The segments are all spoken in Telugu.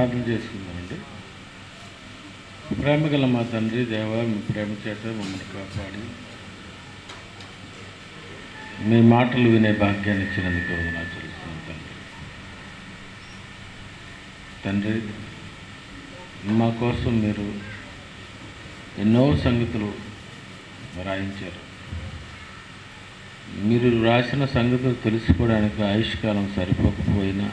ప్రార్థన చేసుకుందామండి ప్రేమ గల మా తండ్రి దేవ మీ ప్రేమ చేత మమ్మల్ని కాపాడి మీ మాటలు వినే భాగ్యాన్ని ఇచ్చినందుకు నా తెలుస్తున్నాను తండ్రి తండ్రి మా కోసం మీరు ఎన్నో సంగతులు రాయించారు మీరు రాసిన సంగతులు తెలుసుకోవడానికి ఆయుష్కాలం సరిపోకపోయినా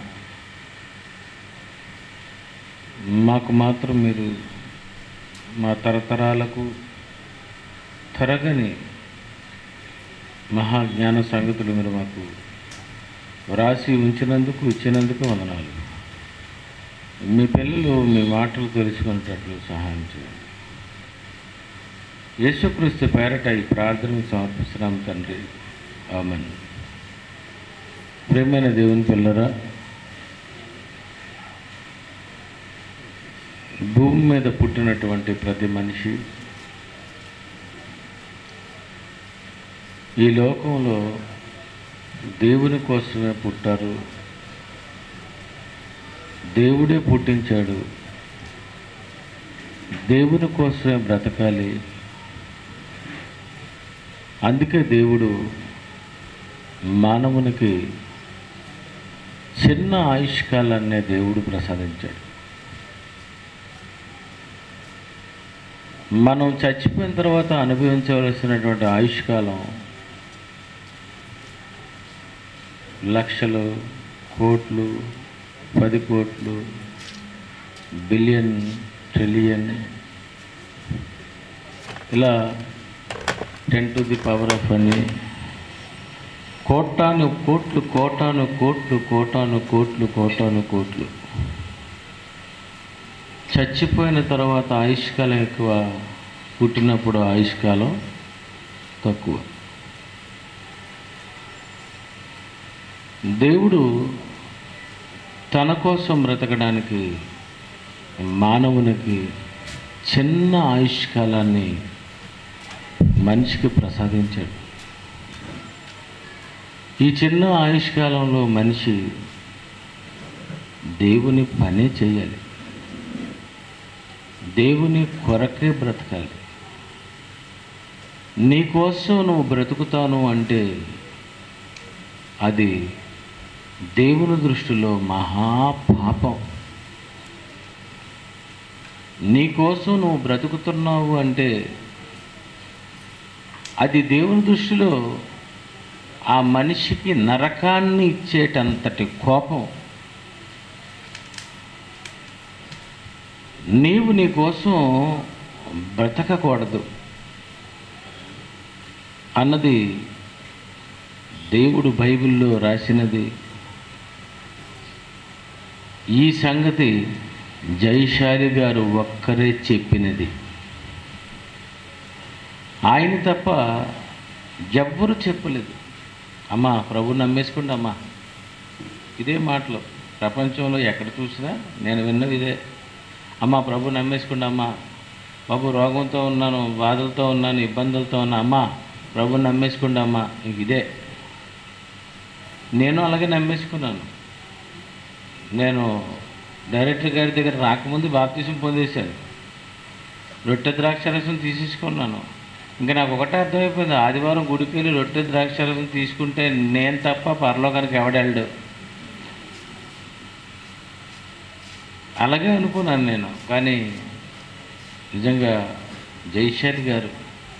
మాకు మాత్రం మీరు మా తరతరాలకు తరగని మహాజ్ఞాన సంగతులు మీరు మాకు వ్రాసి ఉంచినందుకు ఇచ్చినందుకు వందనాలు మీ పిల్లలు మీ మాటలు తెలుసుకునేటట్లు సహాయం చేయండి యేసుక్రీస్తు పేరట ఈ ప్రార్థనకు సమర్పిస్తున్నాం తండ్రి ఆమెన్ ప్రేమైన దేవుని పిల్లరా భూమి మీద పుట్టినటువంటి ప్రతి మనిషి ఈ లోకంలో దేవుని కోసమే పుట్టారు దేవుడే పుట్టించాడు దేవుని కోసమే బ్రతకాలి అందుకే దేవుడు మానవునికి చిన్న ఆయుష్కాలాన్నే దేవుడు ప్రసాదించాడు మనం చచ్చిపోయిన తర్వాత అనుభవించవలసినటువంటి ఆయుష్కాలం లక్షలు కోట్లు పది కోట్లు బిలియన్ ట్రిలియన్ ఇలా ten to the power of అని కోటాను కోట్లు కోటాను కోట్లు కోటాను కోట్లు కోటాను కోట్లు చచ్చిపోయిన తర్వాత ఆయుష్కాలం ఎక్కువ పుట్టినప్పుడు ఆయుష్కాలం తక్కువ దేవుడు తన కోసం బ్రతకడానికి మానవునికి చిన్న ఆయుష్కాలాన్ని మనిషికి ప్రసాదించాడు ఈ చిన్న ఆయుష్కాలంలో మనిషి దేవుని పనే చేయాలి దేవుని కొరకే బ్రతకాలి నీకోసం నువ్వు బ్రతుకుతాను అంటే అది దేవుని దృష్టిలో మహాపాపం నీకోసం నువ్వు బ్రతుకుతున్నావు అంటే అది దేవుని దృష్టిలో ఆ మనిషికి నరకాన్ని ఇచ్చేటంతటి కోపం నీవు నీ కోసం బ్రతకకూడదు అన్నది దేవుడు బైబిల్లో రాసినది ఈ సంగతి జైశాలి గారు ఒక్కరే చెప్పినది ఆయన తప్ప ఎవ్వరు చెప్పలేదు అమ్మా ప్రభు నమ్మేసుకోండి అమ్మా ఇదే మాటలు ప్రపంచంలో ఎక్కడ చూసినా నేను విన్నది ఇదే అమ్మా ప్రభు నమ్మేసుకోండి అమ్మా బాబు రోగంతో ఉన్నాను బాధలతో ఉన్నాను ఇబ్బందులతో ఉన్నా అమ్మా ప్రభు నమ్మేసుకోండి అమ్మా ఇంక ఇదే నేను అలాగే నమ్మేసుకున్నాను నేను డైరెక్టర్ గారి దగ్గర రాకముందు బాప్తీసం పొందేశాను రొట్టె ద్రాక్షరసం తీసేసుకున్నాను ఇంకా నాకు ఒకటే అర్థమైపోయింది ఆదివారం గుడికి వెళ్ళి రొట్టె ద్రాక్షరసం తీసుకుంటే నేను తప్ప పరలోకానికి ఎవడెళ్ళడు అలాగే అనుకున్నాను నేను కానీ నిజంగా జైశాలి గారు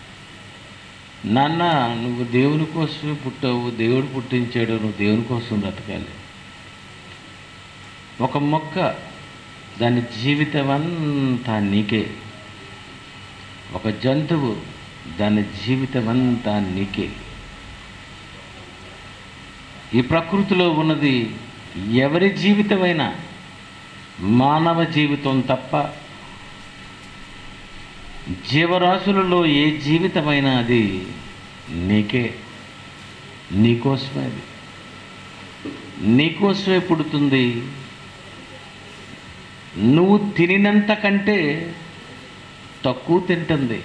నాన్న నువ్వు దేవుని కోసమే పుట్టావు దేవుడు పుట్టించాడు నువ్వు దేవుని కోసం బ్రతకాలి ఒక మొక్క దాని జీవితం అంతా నీకే ఒక జంతువు దాని జీవితం అంతా నీకే ఈ ప్రకృతిలో ఉన్నది ఎవరి జీవితమైనా మానవ జీవితం తప్ప జీవరాశులలో ఏ జీవితమైనా అది నీకే నీకోసమే అది నీకోసమే పుడుతుంది నువ్వు తినినంత కంటే తక్కువ తింటుంది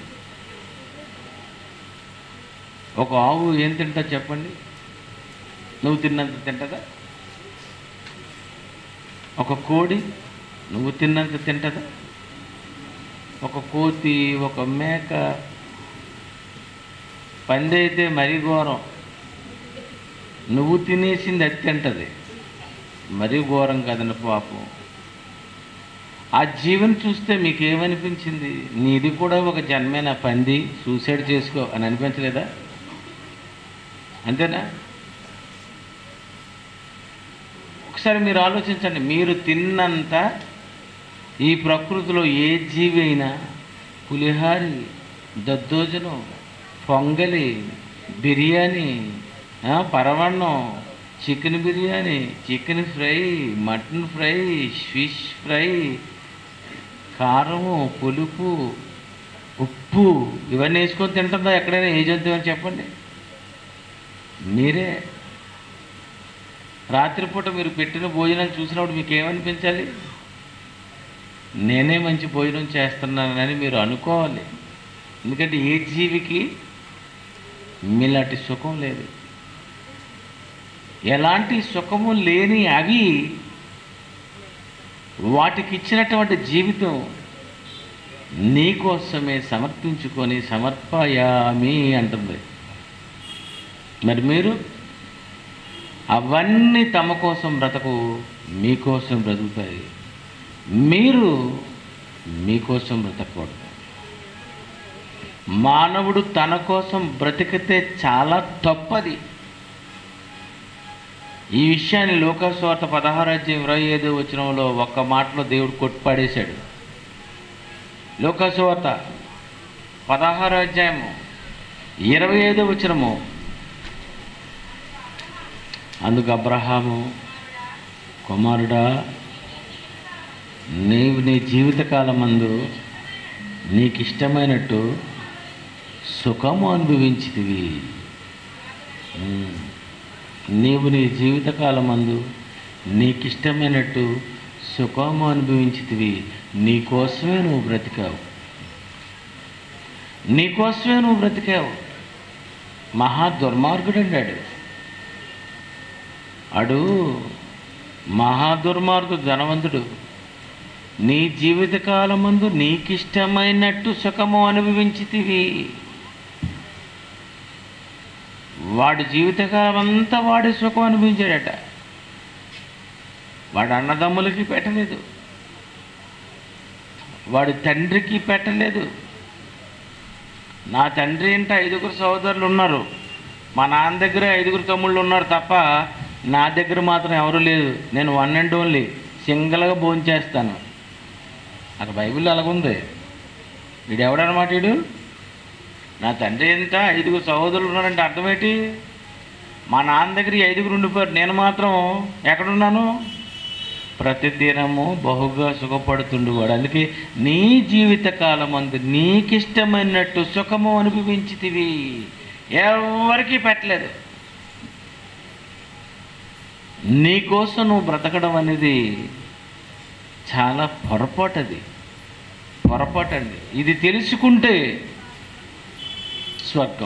ఒక ఆవు ఏం తింటా చెప్పండి నువ్వు తిన్నంత తింటదా ఒక కోడి నువ్వు తిన్నంత తింటదా ఒక కోతి ఒక మేక పంది అయితే మరీ ఘోరం నువ్వు తినేసింది అది తింటది మరీ ఘోరం కదండి పాపం ఆ జీవన చూస్తే మీకు ఏమనిపించింది నీది కూడా ఒక జన్మైన పంది సూసైడ్ చేసుకో అని అనిపించలేదా అంతేనా ఒకసారి మీరు ఆలోచించండి మీరు తిన్నంత ఈ ప్రకృతిలో ఏ జీవి అయినా పులిహారి దద్దోజనం పొంగలి బిర్యానీ ఆ, పరవన్నం chicken biryani chicken fry mutton fry fish fry కారము పులుపు ఉప్పు ఇవన్నీ వేసుకొని తింటుందా ఎక్కడైనా ఏ జంతువు అని చెప్పండి మీరే రాత్రిపూట మీరు పెట్టిన భోజనం చూసినప్పుడు మీకు ఏమనిపించాలి నేనే మంచి భోజనం చేస్తున్నానని మీరు అనుకోవాలి ఎందుకంటే ఏ జీవికి మీలాంటి సుఖం లేదు ఎలాంటి సుఖము లేని అవి వాటికి ఇచ్చినటువంటి జీవితం నీకోసమే సమర్పించుకొని సమర్పయామి అంటుంది మరి మీరు అవన్నీ తమ కోసం బ్రతకు మీకోసం బ్రతుకుతాయి మీరు మీకోసం బ్రతకూడదు మానవుడు తన కోసం బ్రతికితే చాలా తప్పది ఈ విషయాన్ని లోకస్వార్త పదహారాజ్యం ఇరవై ఐదు వచనంలో ఒక్క మాటలో దేవుడు కొట్టిపాడేశాడు లోకస్వార్త పదహారు అధ్యాయము ఇరవై ఐదో వచనము అందుకు అబ్రహాము కుమారుడా నీవు నీ జీవితకాలమందు నీకు ఇష్టమైనట్టు సుఖము అనుభవించితివి ఉమ్. నీవు నీ జీవితకాలమందు నీకు ఇష్టమైనట్టు సుఖము అనుభవించితివి నీకోసమే నువ్వు బ్రతికావు నీకోసమే నువ్వు బ్రతికావు మహా దుర్మార్గుడు అన్నాడు అడు మహా దుర్మార్గుడు ధనవంతుడు నీ జీవితకాలమందు నీకిష్టమైనట్టు సుఖము అనుభవించితివి వాడి జీవితకాలం అంతా వాడి సుఖం అనుభవించాడట వాడు అన్నదమ్ములకి పెట్టలేదు వాడి తండ్రికి పెట్టలేదు నా తండ్రి అంటే ఐదుగురు సోదరులు ఉన్నారు మా నాన్న దగ్గర ఐదుగురు తమ్ముళ్ళు ఉన్నారు తప్ప నా దగ్గర మాత్రం ఎవరు లేదు నేను వన్ అండ్ ఓన్లీ సింగిల్గా భోంచేస్తాను అక్కడ బైబిల్ అలాగుంది వీడు ఎవడనమాట వీడు నా తండ్రి ఎంత ఐదుగురు సహోదరులు ఉన్నారంటే అర్థం ఏంటి మా నాన్న దగ్గర ఈ ఐదుగురు ఉండిపోయారు నేను మాత్రం ఎక్కడున్నాను ప్రతిదినము బహుగా సుఖపడుతుండేవాడు అందుకే నీ జీవిత కాలం అందు నీకిష్టమైనట్టు సుఖము అనుభవించితివి ఎవరికీ పెట్టలేదు నీకోసం నువ్వు బ్రతకడం అనేది చాలా పొరపాటు అది పొరపాటు అండి ఇది తెలుసుకుంటే స్వర్గం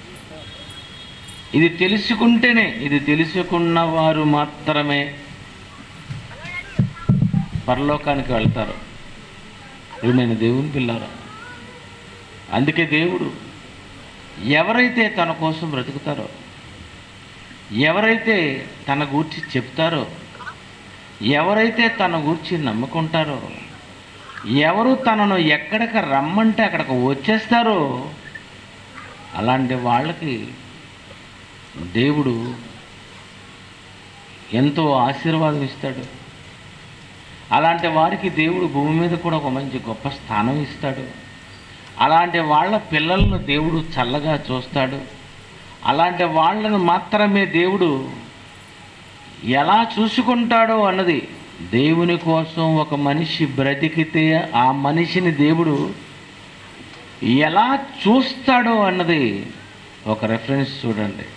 ఇది తెలుసుకుంటేనే ఇది తెలుసుకున్న వారు మాత్రమే పరలోకానికి వెళ్తారు ప్రియమైన దేవుని పిల్లారా అందుకే దేవుడు ఎవరైతే తన కోసం బ్రతుకుతారో ఎవరైతే తన గూర్చి చెప్తారో ఎవరైతే తన గూర్చి నమ్ముకుంటారో ఎవరు తనను ఎక్కడికి రమ్మంటే అక్కడికి వచ్చేస్తారో అలాంటి వాళ్ళకి దేవుడు ఎంతో ఆశీర్వాదం ఇస్తాడు అలాంటి వారికి దేవుడు భూమి మీద కూడా ఒక మంచి గొప్ప స్థానం ఇస్తాడు అలాంటి వాళ్ళ పిల్లలను దేవుడు చల్లగా చూస్తాడు అలాంటి వాళ్ళను మాత్రమే దేవుడు ఎలా చూసుకుంటాడో అన్నది దేవుని కోసం ఒక మనిషి బ్రతికితే ఆ మనిషిని దేవుడు ఎలా చూస్తాడో అన్నది ఒక రెఫరెన్స్ చూడండి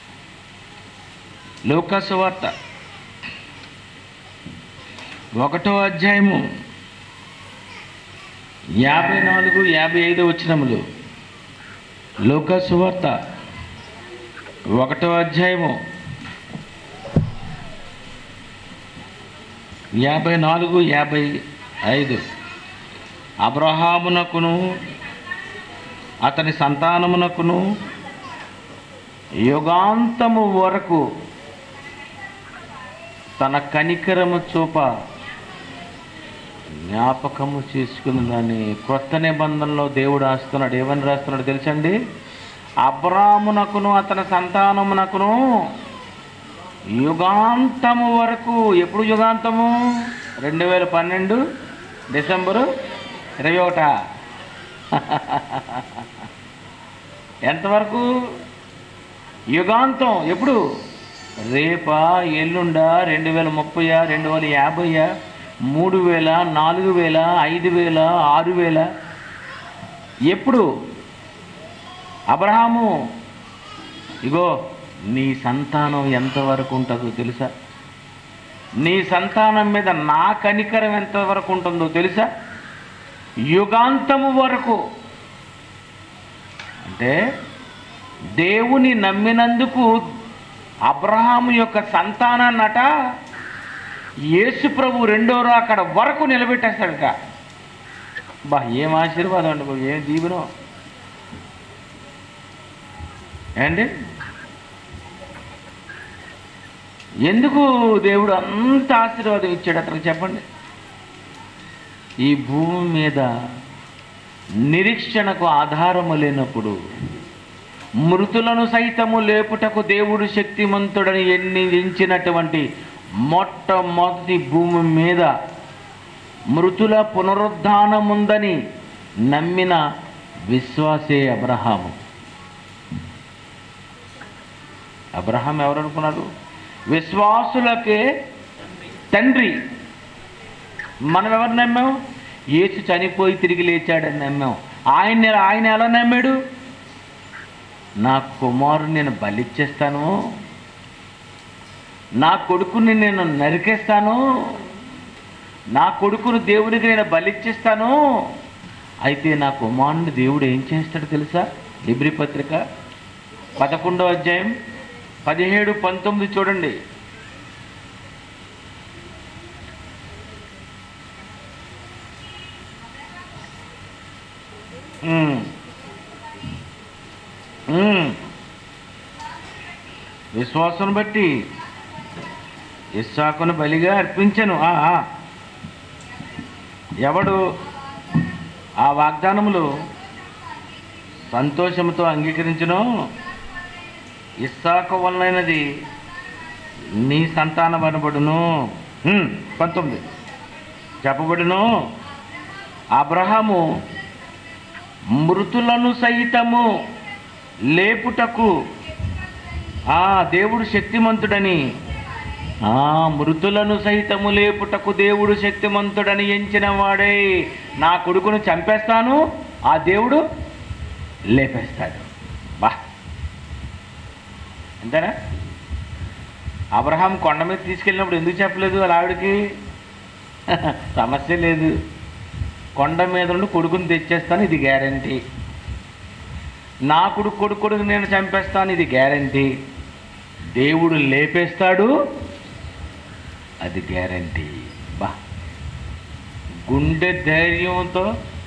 లోకాసు వార్త ఒకటో అధ్యాయము యాభై నాలుగు యాభై ఐదు వచ్చినములు లోకాసు వార్త ఒకటో అధ్యాయము యాభై నాలుగు యాభై ఐదు అబ్రహామునకును అతని సంతానమునకును యుగాంతము వరకు తన కనికరము చూప జ్ఞాపకము చేసుకుని దాన్ని క్రొత్త నిబంధనలో దేవుడు రాస్తున్నాడు ఏమని రాస్తున్నాడు తెలుసండి అబ్రామునకును అతని సంతానమునకును యుగాంతము వరకు ఎప్పుడు యుగాంతము రెండు వేల పన్నెండు డిసెంబరు ఇరవై ఒకట ఎంతవరకు యుగాంతం ఎప్పుడు రేపా ఎల్లుండా రెండు వేల ముప్పయా రెండు వేల యాభైయా మూడు వేల నాలుగు వేల ఐదు వేల ఆరు వేల ఎప్పుడు అబ్రహాము ఇగో నీ సంతానం ఎంతవరకు ఉంటుందో తెలుసా నీ సంతానం మీద నా కనికరం ఎంతవరకు ఉంటుందో తెలుసా యుగాంతము వరకు అంటే దేవుని నమ్మినందుకు అబ్రహాము యొక్క సంతానాన్నట యేసు ప్రభు రెండో అక్కడ వరకు నిలబెట్టేస్తాడట బా ఏం ఆశీర్వాదం అండి బాబు, ఏం దీవెనో ఏండి ఎందుకు దేవుడు అంత ఆశీర్వాదం ఇచ్చాడు అతనికి చెప్పండి ఈ భూమి మీద నిరీక్షణకు ఆధారము లేనప్పుడు మృతులను సైతము లేపుటకు దేవుడు శక్తిమంతుడని ఎన్ని ఎంచినటువంటి మొట్టమొదటి భూమి మీద మృతుల పునరుద్ధానముందని నమ్మిన విశ్వాసే అబ్రహాము అబ్రహాం ఎవరు అనుకున్నారు విశ్వాసులకే తండ్రి మనం ఎవరు నమ్మాం యేసు చనిపోయి తిరిగి లేచాడని నమ్మాం ఆయన ఆయన ఎలా నమ్మాడు నా కుమారుని నేను బలిచ్చేస్తాను నా కొడుకుని నేను నరికేస్తాను నా కొడుకును దేవునికి నేను బలిచ్చేస్తాను అయితే నా కుమారుని దేవుడు ఏం చేస్తాడు తెలుసా హిబ్రి పత్రిక పదకొండో అధ్యాయం పదిహేడు పంతొమ్మిది చూడండి ఉమ్. ఉమ్. విశ్వాసం బట్టి ఇస్సాకును బలిగా అర్పించను ఆ, ఆ. ఎవడు ఆ వాగ్దానములు సంతోషంతో అంగీకరించును ఇస్సాకు వలనైనది నీ సంతానం అనబడును ఉమ్, పంతొమ్మిది చెప్పబడును అబ్రహాము మృతులను సహితము లేపుటకు ఆ దేవుడు శక్తిమంతుడని ఆ మృతులను సహితము లేపుటకు దేవుడు శక్తిమంతుడని ఎంచిన వాడే నా కొడుకును చంపేస్తాను ఆ దేవుడు లేపేస్తాడు బా అంతేనా అబ్రహాం కొండ మీద తీసుకెళ్ళినప్పుడు ఎందుకు చెప్పలేదు వాళ్ళ ఆవిడకి సమస్య లేదు కొండ మీద నుండి కొడుకుని తెచ్చేస్తాను ఇది గ్యారంటీ నా కొడుకు కొడుకు కొడుకు నేను చంపేస్తాను ఇది గ్యారంటీ దేవుడు లేపేస్తాడు అది గ్యారంటీ బా గుండె ధైర్యంతో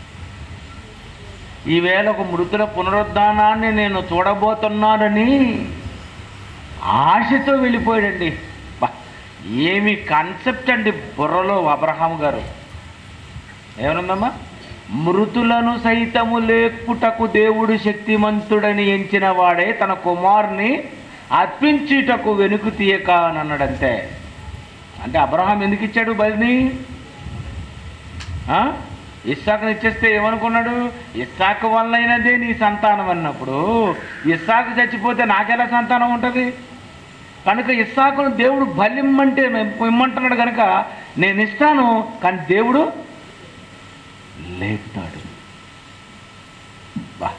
ఈవేళ ఒక మృతుల పునరుద్ధానాన్ని నేను చూడబోతున్నానని ఆశతో వెళ్ళిపోయాడండి బా ఏమి కాన్సెప్ట్ అండి బుర్రలో అబ్రహాం గారు ఏమనుందమ్మా మృతులను సైతము లేపుటకు దేవుడు శక్తిమంతుడని ఎంచిన వాడే తన కుమారుని అర్పించుటకు వెనుకు తీయక అని అన్నాడంతే అంటే అబ్రహాం ఎందుకు ఇచ్చాడు బలిని ఆ? ఇస్సాకుని ఇచ్చేస్తే ఏమనుకున్నాడు ఇస్సాకు వల్లైనదే నీ సంతానం అన్నప్పుడు ఇస్సాకు చచ్చిపోతే నాకెలా సంతానం ఉంటుంది కనుక ఇస్సాకును దేవుడు బలిమ్మంటే ఇమ్మంటున్నాడు కనుక నేను ఇస్తాను కానీ దేవుడు లేపుతాడు బా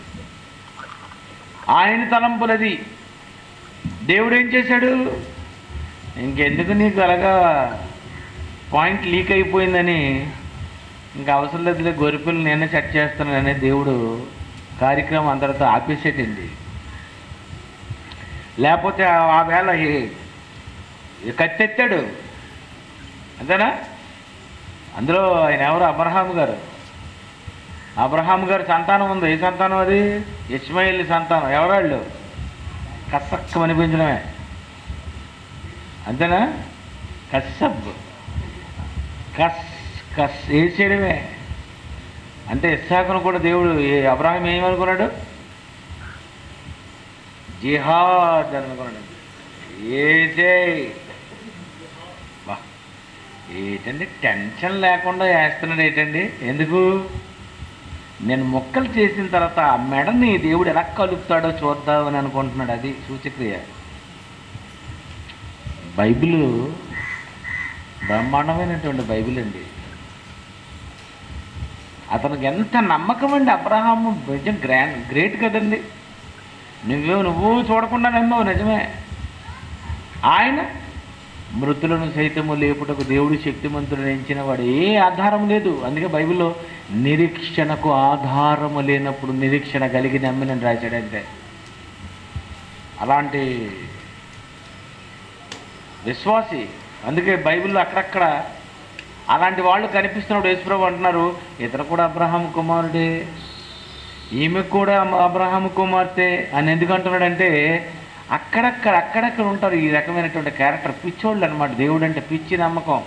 ఆయన తలంపులది దేవుడు ఏం చేశాడు ఇంకెందుకు నీకు అలాగా పాయింట్ లీక్ అయిపోయిందని ఇంకా అవసరం లేదులే గొరిపిల్ని నేనే సెట్ చేస్తానని దేవుడు కార్యక్రమం అందరితో ఆపేసేటండి లేకపోతే ఆ- ఆ వేళ ఈ- ఈ కత్తెత్తాడు అంతేనా అందులో ఆయన ఎవరు అబ్రహాం గారు అబ్రహాం గారి సంతానం ఉంది ఏ సంతానం అది ఇస్మాయిల్ సంతానం ఎవరాళ్ళు కసక్కం అనిపించడమే అంతేనా కస్సబ్ కస్ కస్ వేసేయడమే అంటే ఇస్సాకును కూడా దేవుడు ఏ అబ్రహాం ఏమనుకున్నాడు జిహాద్ అనుకున్నాడు ఏసే బా ఏంటండి టెన్షన్ లేకుండా వేస్తున్నాడు ఏంటండి ఎందుకు నేను మొక్కలు చేసిన తర్వాత ఆ మెడని దేవుడు ఎలా కలుపుతాడో చూద్దామని అనుకుంటున్నాడు అది సూచక్రియ బైబిల్ బ్రహ్మాండమైనటువంటి బైబిల్ అండి అతనికి ఎంత నమ్మకం అండి అబ్రహాము నిజం గ్రాండ్ గ్రేట్ కదండి నువ్వు నువ్వు చూడకుండా నమ్మావు నిజమే ఆయన మృతులను సైతము లేపుటకు దేవుడు శక్తిమంతుడు ఎంచిన వాడు ఏ ఆధారం లేదు అందుకే బైబిల్లో నిరీక్షణకు ఆధారము లేనప్పుడు నిరీక్షణ కలిగి నమ్మినని రాశాడంటే అలాంటి విశ్వాసి అందుకే బైబిల్లో అక్కడక్కడ అలాంటి వాళ్ళు కనిపిస్తున్నప్పుడు యేసుప్రభు అంటున్నారు ఇతను కూడా అబ్రహాం కుమారుడే ఈమె కూడా అబ్రహాం కుమార్తె అని ఎందుకు అంటున్నాడంటే అక్కడక్కడ అక్కడక్కడ ఉంటారు ఈ రకమైనటువంటి క్యారెక్టర్ పిచ్చోళ్ళు అనమాట దేవుడు అంటే పిచ్చి నమ్మకం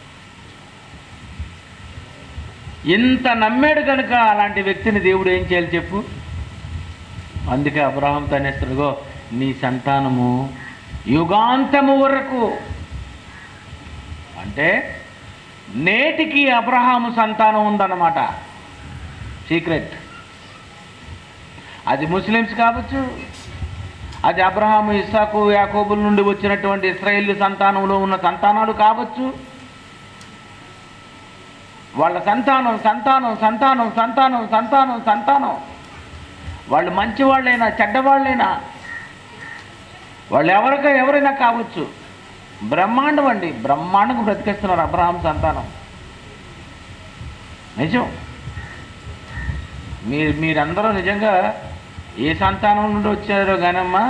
ఇంత నమ్మాడు కనుక అలాంటి వ్యక్తిని దేవుడు ఏం చేయాలి చెప్పు అందుకే అబ్రహాం తనేస్తాడుగో నీ సంతానము యుగాంతము వరకు అంటే నేటికి అబ్రహాము సంతానం ఉందన్నమాట సీక్రెట్ అది ముస్లిమ్స్ కావచ్చు అది అబ్రహాము ఇస్సాకు యాకోబుల నుండి వచ్చినటువంటి ఇస్రాయేల్ సంతానంలో ఉన్న సంతానాలు కావచ్చు వాళ్ళ సంతానం సంతానం సంతానం సంతానం సంతానం సంతానం వాళ్ళు మంచివాళ్ళైనా చెడ్డవాళ్ళైనా వాళ్ళు ఎవరికా ఎవరైనా కావచ్చు బ్రహ్మాండం అండి బ్రహ్మాండంగా బ్రతికేస్తున్నారు అబ్రహాం సంతానం నిజం మీరు మీరందరూ నిజంగా ఏ సంతానం నుండి వచ్చారో కానమ్మా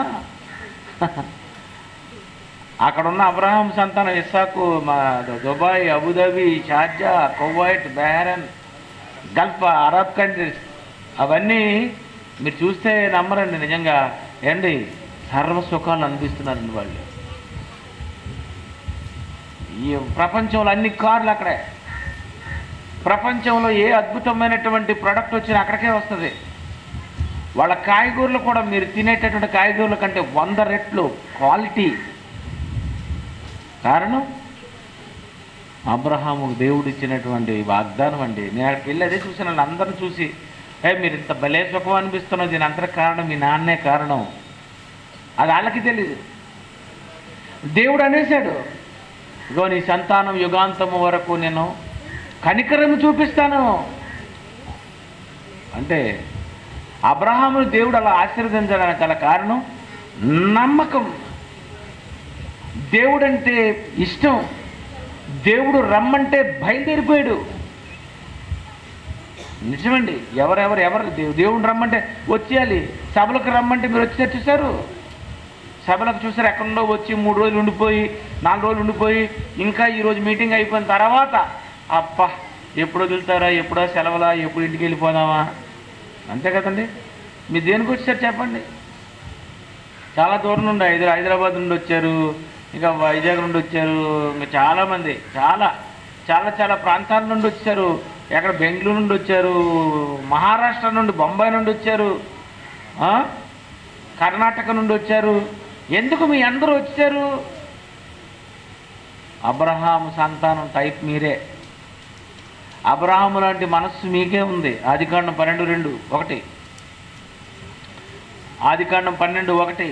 అక్కడ ఉన్న అబ్రహాం సంతానం ఇస్సాకు మా Dubai Abu Dhabi Sharjah Kuwait Bahrain Gulf Arab countries అవన్నీ మీరు చూస్తే నమ్మరండి నిజంగా ఏండి సర్వ సుఖాలు అనిపిస్తున్నారండి వాళ్ళు ఈ ప్రపంచంలో అన్ని కార్లు అక్కడే ప్రపంచంలో ఏ అద్భుతమైనటువంటి ప్రోడక్ట్ వచ్చినా అక్కడికే వస్తుంది వాళ్ళ కాయగూరలు కూడా మీరు తినేటటువంటి కాయగూరల కంటే వంద రెట్లు క్వాలిటీ కారణం అబ్రహాము దేవుడు ఇచ్చినటువంటి వాగ్దానం అండి నేను అక్కడికి వెళ్ళి అదే చూసాను అందరిని చూసి ఏ మీరు ఇంత భలే సుఖం అనిపిస్తున్నది దీని అంతటి కారణం మీ నాన్నే కారణం అది వాళ్ళకి తెలియదు దేవుడు అనేశాడు ఇగో నీ సంతానం యుగాంతము వరకు నేను కనికరము చూపిస్తాను అంటే అబ్రహామును దేవుడు అలా ఆశీర్వదించడానికి గల కారణం నమ్మకం దేవుడంటే ఇష్టం దేవుడు రమ్మంటే బయలుదేరిపోయాడు నిజమండి ఎవరెవరు ఎవరు దేవు- దేవుడు రమ్మంటే వచ్చేయాలి సభలకు రమ్మంటే మీరు వచ్చి చూశారు సభలకు చూసారు ఎక్కడో వచ్చి మూడు రోజులు ఉండిపోయి నాలుగు రోజులు ఉండిపోయి ఇంకా ఈరోజు మీటింగ్ అయిపోయిన తర్వాత అప్ప ఎప్పుడు వదులుతారా ఎప్పుడో సెలవులా ఎప్పుడు ఇంటికి వెళ్ళిపోదామా అంతే కదండి మీరు దేనికి వచ్చారు చెప్పండి చాలా దూరం నుండి హైదరా హైదరాబాద్ నుండి వచ్చారు ఇంకా వైజాగ్ నుండి వచ్చారు ఇంకా చాలామంది చాలా చాలా చాలా ప్రాంతాల నుండి వచ్చారు ఎక్కడ బెంగళూరు నుండి వచ్చారు మహారాష్ట్ర నుండి బొంబాయి నుండి వచ్చారు ఆ? కర్ణాటక నుండి వచ్చారు ఎందుకు మీ అందరూ వచ్చారు అబ్రహాము సంతానం టైప్ మీరే అబ్రహాము లాంటి మనస్సు మీకే ఉంది ఆదికాండం పన్నెండు రెండు ఒకటి ఆదికాండం పన్నెండు ఒకటి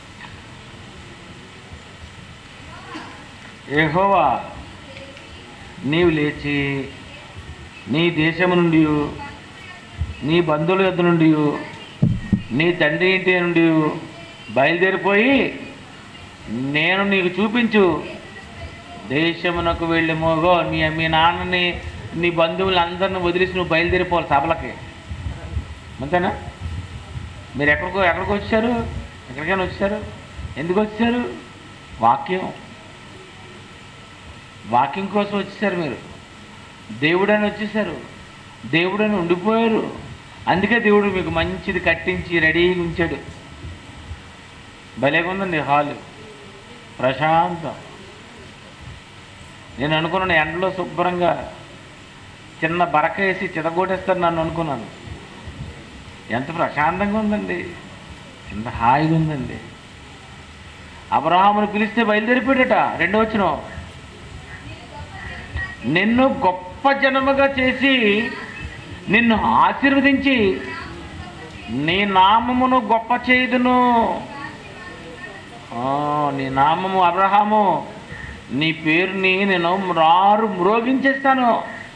యెహోవా నీవు లేచి నీ దేశము నుండి నీ బంధువుల యొద్ద నుండి నీ తండ్రి ఇంటి నుండి బయలుదేరిపోయి నేను నీకు చూపించు దేశమునకు వెళ్ళి మోగో మీ మీ నాన్నని నీ బంధువులందరిని వదిలేసి నువ్వు బయలుదేరిపోవాలి సభలకి అంతేనా మీరు ఎక్కడికో ఎక్కడికి వచ్చారు ఎక్కడికైనా వచ్చారు ఎందుకు వచ్చారు వాక్యం వాకింగ్ కోసం వచ్చేసారు మీరు దేవుడని వచ్చేసారు దేవుడని ఉండిపోయారు అందుకే దేవుడు మీకు మంచిది కట్టించి రెడీగా ఉంచాడు భలేగా ఉందండి హాలు ప్రశాంతం నేను అనుకున్నాను ఎండలో శుభ్రంగా చిన్న బరక వేసి చితగొట్టేస్తారు నన్ను అనుకున్నాను ఎంత ప్రశాంతంగా ఉందండి ఎంత హాయిగా ఉందండి అబ్రహామును పిలిస్తే బయలుదేరిపోయాడట రెండో వచ్చిన నిన్ను గొప్ప జనముగా చేసి నిన్ను ఆశీర్వదించి నీ నామమును గొప్ప చేయుదును ఆ, నీ నామము అబ్రహాము నీ పేరుని నేను రారు మ్రోగించేస్తాను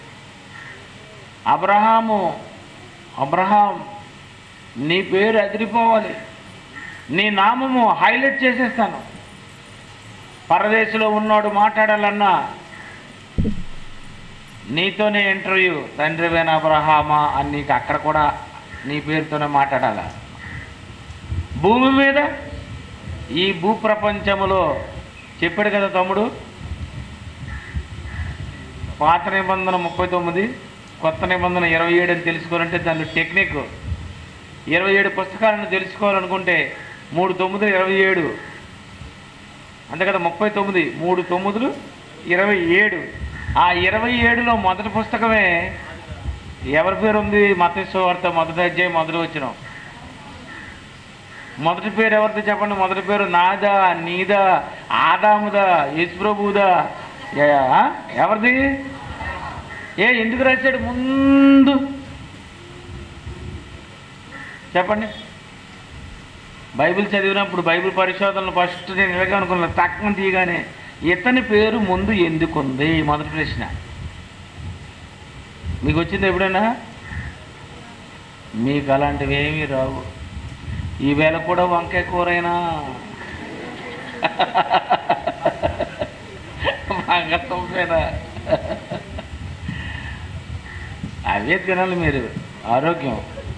అబ్రహాము అబ్రహాం నీ పేరు ఎదిరిపోవాలి నీ నామము హైలైట్ చేసేస్తాను పరదేశంలో ఉన్నోడు మాట్లాడాలన్నా నీతోనే ఇంటర్వ్యూ తండ్రివేన అబ్రహామా అని నీకు అక్కడ కూడా నీ పేరుతోనే మాట్లాడాల భూమి మీద ఈ భూప్రపంచములో చెప్పాడు కదా తమ్ముడు పాత నిబంధన ముప్పై తొమ్మిది కొత్త నిబంధన ఇరవై ఏడు అని తెలుసుకోవాలంటే దాని టెక్నిక్ ఇరవై ఏడు పుస్తకాలను తెలుసుకోవాలనుకుంటే మూడు తొమ్మిది ఇరవై ఏడు అంతే కదా ముప్పై తొమ్మిది మూడు తొమ్మిదిలు ఇరవై ఏడు ఆ ఇరవై ఏడులో మొదటి పుస్తకమే ఎవరి పేరు ఉంది మతేశ్వార్త మొదటి అధ్యాయం మొదటి వచ్చిన మొదటి పేరు ఎవరిది చెప్పండి మొదటి పేరు నాదా నీదా ఆదాముదా యేసుప్రభుదా ఏ- ఆ? ఎవరిది ఏ ఎందుకు రాశాడు ముందు చెప్పండి బైబిల్ చదివినప్పుడు బైబిల్ పరిశోధనలు ఫస్ట్ నేను ఇలాగే అనుకున్నాను తక్కువ తీయగానే ఇతని పేరు ముందు ఎందుకు ఉంది మొదటి ప్రశ్న మీకు వచ్చింది ఎప్పుడైనా మీకు అలాంటివి ఏమీ రావు ఈవేళ కూడా వంకాయ కూరైనా బంగాళదుంపేనా అవే తినాలి మీరు ఆరోగ్యం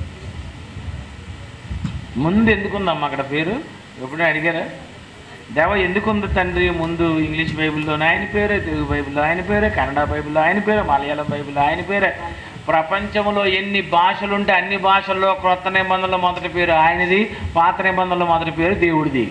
ముందు ఎందుకుందమ్మా అక్కడ పేరు ఎప్పుడైనా అడిగారా దేవ ఎందుకుంది తండ్రి ముందు ఇంగ్లీష్ బైబిల్లో ఆయన పేరే తెలుగు బైబిల్లో ఆయన పేరే కన్నడ బైబిల్లో ఆయన పేరే మలయాళం బైబిల్లో ఆయన పేరే ప్రపంచంలో ఎన్ని భాషలు ఉంటే అన్ని భాషల్లో క్రొత్త నిబంధనలో మొదటి పేరు ఆయనది పాత నిబంధనలో మొదటి పేరు దేవుడిది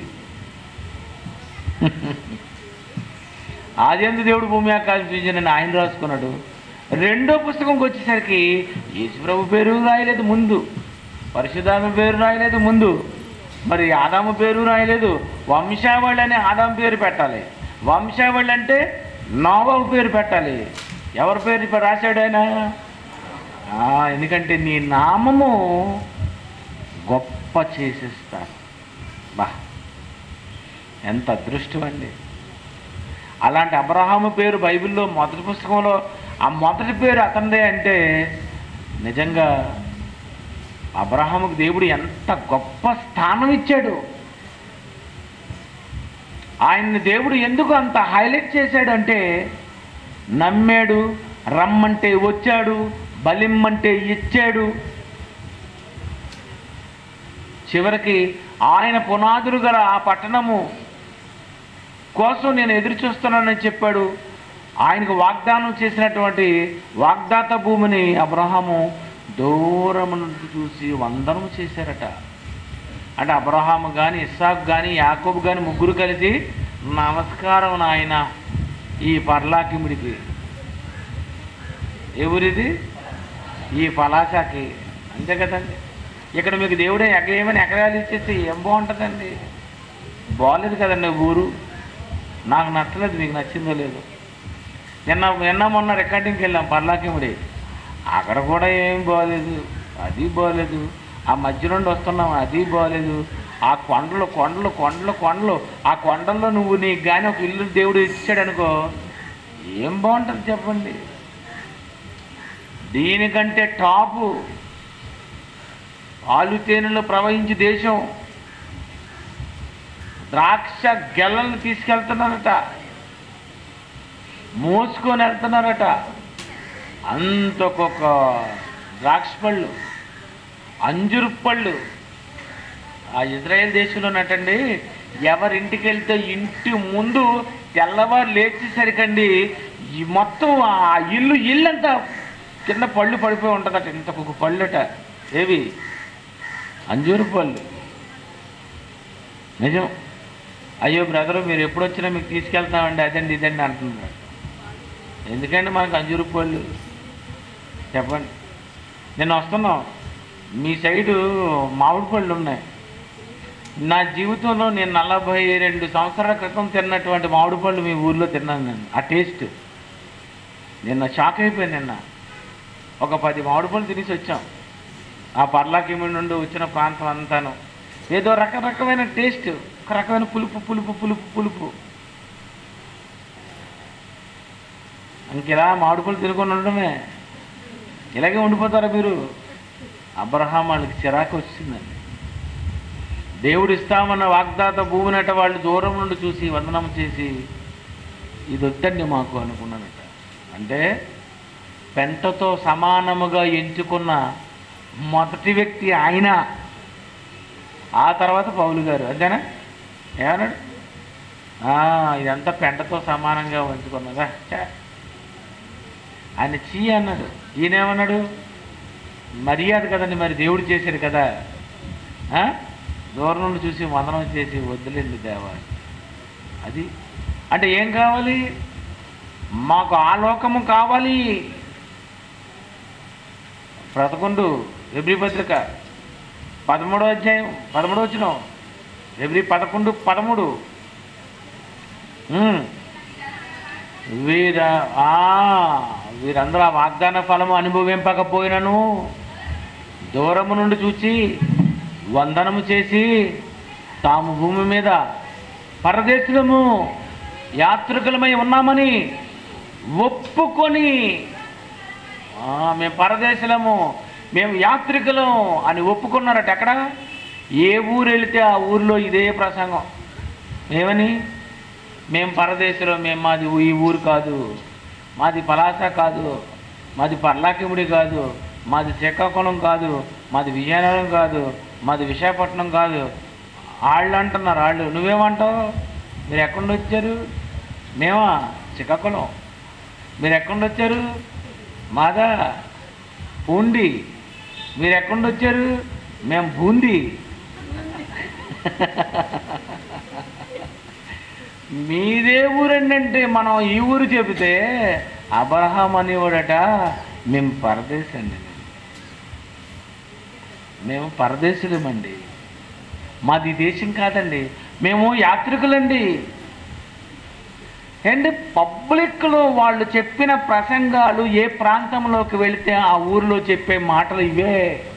ఆదిందు దేవుడు భూమి ఆకాశం చూసిన ఆయన రాసుకున్నాడు రెండో పుస్తకంకి వచ్చేసరికి యేసుప్రభు పేరు రాయలేదు ముందు పరిశుధామ పేరు రాయలేదు ముందు మరి ఆదాము పేరు రాయలేదు వంశావళి అనే ఆదాము పేరు పెట్టాలి వంశావళి అంటే నోవాహు పేరు పెట్టాలి ఎవరి పేరు ఇప్పుడు రాశాడు ఆయన ఆ, ఎందుకంటే నీ నామము గొప్ప చేసేస్తారు బా ఎంత అదృష్టం అండి అలాంటి అబ్రహాము పేరు బైబిల్లో మొదటి పుస్తకంలో ఆ మొదటి పేరు అతనిదే అంటే నిజంగా అబ్రహాముకు దేవుడు ఎంత గొప్ప స్థానం ఇచ్చాడు ఆయన్ని దేవుడు ఎందుకు అంత హైలైట్ చేశాడంటే నమ్మాడు రమ్మంటే వచ్చాడు బలిమ్మంటే ఇచ్చాడు చివరికి ఆయన పునాదులు గల ఆ పట్టణము కోసం నేను ఎదురు చూస్తున్నానని చెప్పాడు ఆయనకు వాగ్దానం చేసినటువంటి వాగ్దాత భూమిని అబ్రహాము దూరం నుండి చూసి వందనం చేశారట అంటే అబ్రహాము కానీ ఇస్సాకు కానీ యాకోబు కానీ ముగ్గురు కలిసి నమస్కారం నాయన ఈ పర్లాకిముడికి ఎవరిది ఈ పలాసాకి అంతే కదండి ఇక్కడ మీకు దేవుడే ఎక్కడ ఏమైనా ఎకరాలు ఇచ్చేస్తే ఏం బాగుంటుందండి బాగలేదు కదండి ఊరు నాకు నచ్చలేదు మీకు నచ్చిందో లేదు నిన్న నిన్న మొన్న రికార్డింగ్కి వెళ్ళాం పర్లాకిముడి అక్కడ కూడా ఏం బాగలేదు అది బాగలేదు ఆ మధ్య నుండి వస్తున్నాం అది బాగలేదు ఆ కొండలు కొండలు కొండలు కొండలు ఆ కొండల్లో నువ్వు నీకు కానీ ఒక ఇల్లు దేవుడు ఇచ్చాడు అనుకో ఏం బాగుంటుంది చెప్పండి దీనికంటే టాపు ఆలు తేనెలు ప్రవహించి దేశం ద్రాక్ష గెల్లలను తీసుకెళ్తున్నారట మోసుకొని వెళ్తున్నారట అంతకొక ద్రాక్ష పళ్ళు అంజురు పళ్ళు ఆ ఇజ్రాయెల్ దేశంలో ఉన్నట్టండి ఎవరింటికి వెళ్తే ఇంటి ముందు తెల్లవారు లేచేసరికండి ఈ మొత్తం ఆ ఇల్లు ఇల్లంతా కింద పళ్ళు పడిపోయి ఉంటుందట ఇంత ఒక పళ్ళుట ఏవి అంజూరు పళ్ళు నిజం అయ్యో బ్రదరు మీరు ఎప్పుడు వచ్చినా మీకు తీసుకెళ్తామండి అదండి ఇదండి అంటున్నారు ఎందుకండి మనకు అంజూరు పళ్ళు చెప్పండి నేను వస్తున్నాం మీ సైడు మామిడి పళ్ళు ఉన్నాయి నా జీవితంలో నేను నలభై రెండు సంవత్సరాల క్రితం తిన్నటువంటి మామిడి పళ్ళు మీ ఊర్లో తిన్నాను నేను ఆ టేస్ట్ నిన్న షాక్ అయిపోయాను నిన్న ఒక పది మామిడి పళ్ళు తినేసి వచ్చాం ఆ పర్లాకిమి నుండి వచ్చిన ప్రాంతం అంతాను ఏదో రకరకమైన టేస్ట్ ఒక రకమైన పులుపు పులుపు పులుపు పులుపు ఇంకెలా మామిడి పళ్ళు తినుకొని ఉండడమే ఇలాగే ఉండిపోతారా మీరు అబ్రహాం వాళ్ళకి చిరాకు వచ్చిందండి దేవుడు ఇస్తామన్న వాగ్దాత భూమినట వాళ్ళు దూరం నుండి చూసి వందనం చేసి ఇది వద్దండి మాకు అనుకున్నానట అంటే పెంటతో సమానముగా ఎంచుకున్న మొదటి వ్యక్తి ఆయన ఆ తర్వాత పౌలు గారు అంతేనా ఏమన్నాడు "ఆ, ఇదంతా పెంటతో సమానంగా ఎంచుకున్నదా ఛే." ఆయన చీ అన్నాడు ఈయనేమన్నాడు మర్యాద కదండి మరి దేవుడు చేశాడు కదా ఆ? దూరం నుండి చూసి వందనం చేసి వదిలేండి దేవా అది అంటే ఏం కావాలి మాకు ఆ లోకము కావాలి బ్రతకుండు ఎబ్రి పత్రిక పదమూడో అధ్యాయం పదమూడో వచ్చిన ఎబ్రి పదకొండు పదమూడు ఉమ్. వీర ఆ, వీరందరూ ఆ వాగ్దాన ఫలము అనుభవింపకపోయినను దూరము నుండి చూచి వందనము చేసి తాము భూమి మీద పరదేశులము యాత్రికులమై ఉన్నామని ఒప్పుకొని ఆ, మేము పరదేశులము మేము యాత్రికులం అని ఒప్పుకున్నారట ఎక్కడ ఏ ఊరు వెళితే ఆ ఊరిలో ఇదే ప్రసంగం ఏమని మేము పరదేశంలో మేము మాది ఈ ఊరు కాదు మాది పలాస కాదు మాది పర్లాకిముడి కాదు మాది శ్రీకాకుళం కాదు మాది విజయనగరం కాదు మాది విశాఖపట్నం కాదు వాళ్ళు అంటున్నారు వాళ్ళు నువ్వేమంటావు మీరు ఎక్కడి నుండి వచ్చారు మేమా శ్రీకాకుళం మీరు ఎక్కడి నుండి వచ్చారు మాదా పూండి మీరు ఎక్కడి నుండి వచ్చారు మేము బూంది మీదే ఊరండి అంటే మనం ఈ ఊరు చెబితే అబ్రహాం అనేవాడట మేము పరదేశండి మేము పరదేశులమండి మాది ఈ దేశం కాదండి మేము యాత్రికులండి అండ్ పబ్లిక్లో వాళ్ళు చెప్పిన ప్రసంగాలు ఏ ప్రాంతంలోకి వెళితే ఆ ఊరిలో చెప్పే మాటలు ఇవే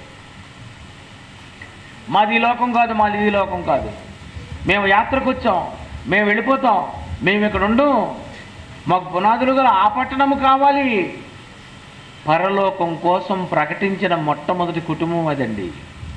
మాది ఈ లోకం కాదు మాది ఈ లోకం కాదు మేము యాత్రకు వచ్చాం మేము వెళ్ళిపోతాం మేము ఇక్కడ ఉండు మాకు పునాదులు గల ఆ పట్టణము కావాలి పరలోకం కోసం ప్రకటించిన మొట్టమొదటి కుటుంబం అదండి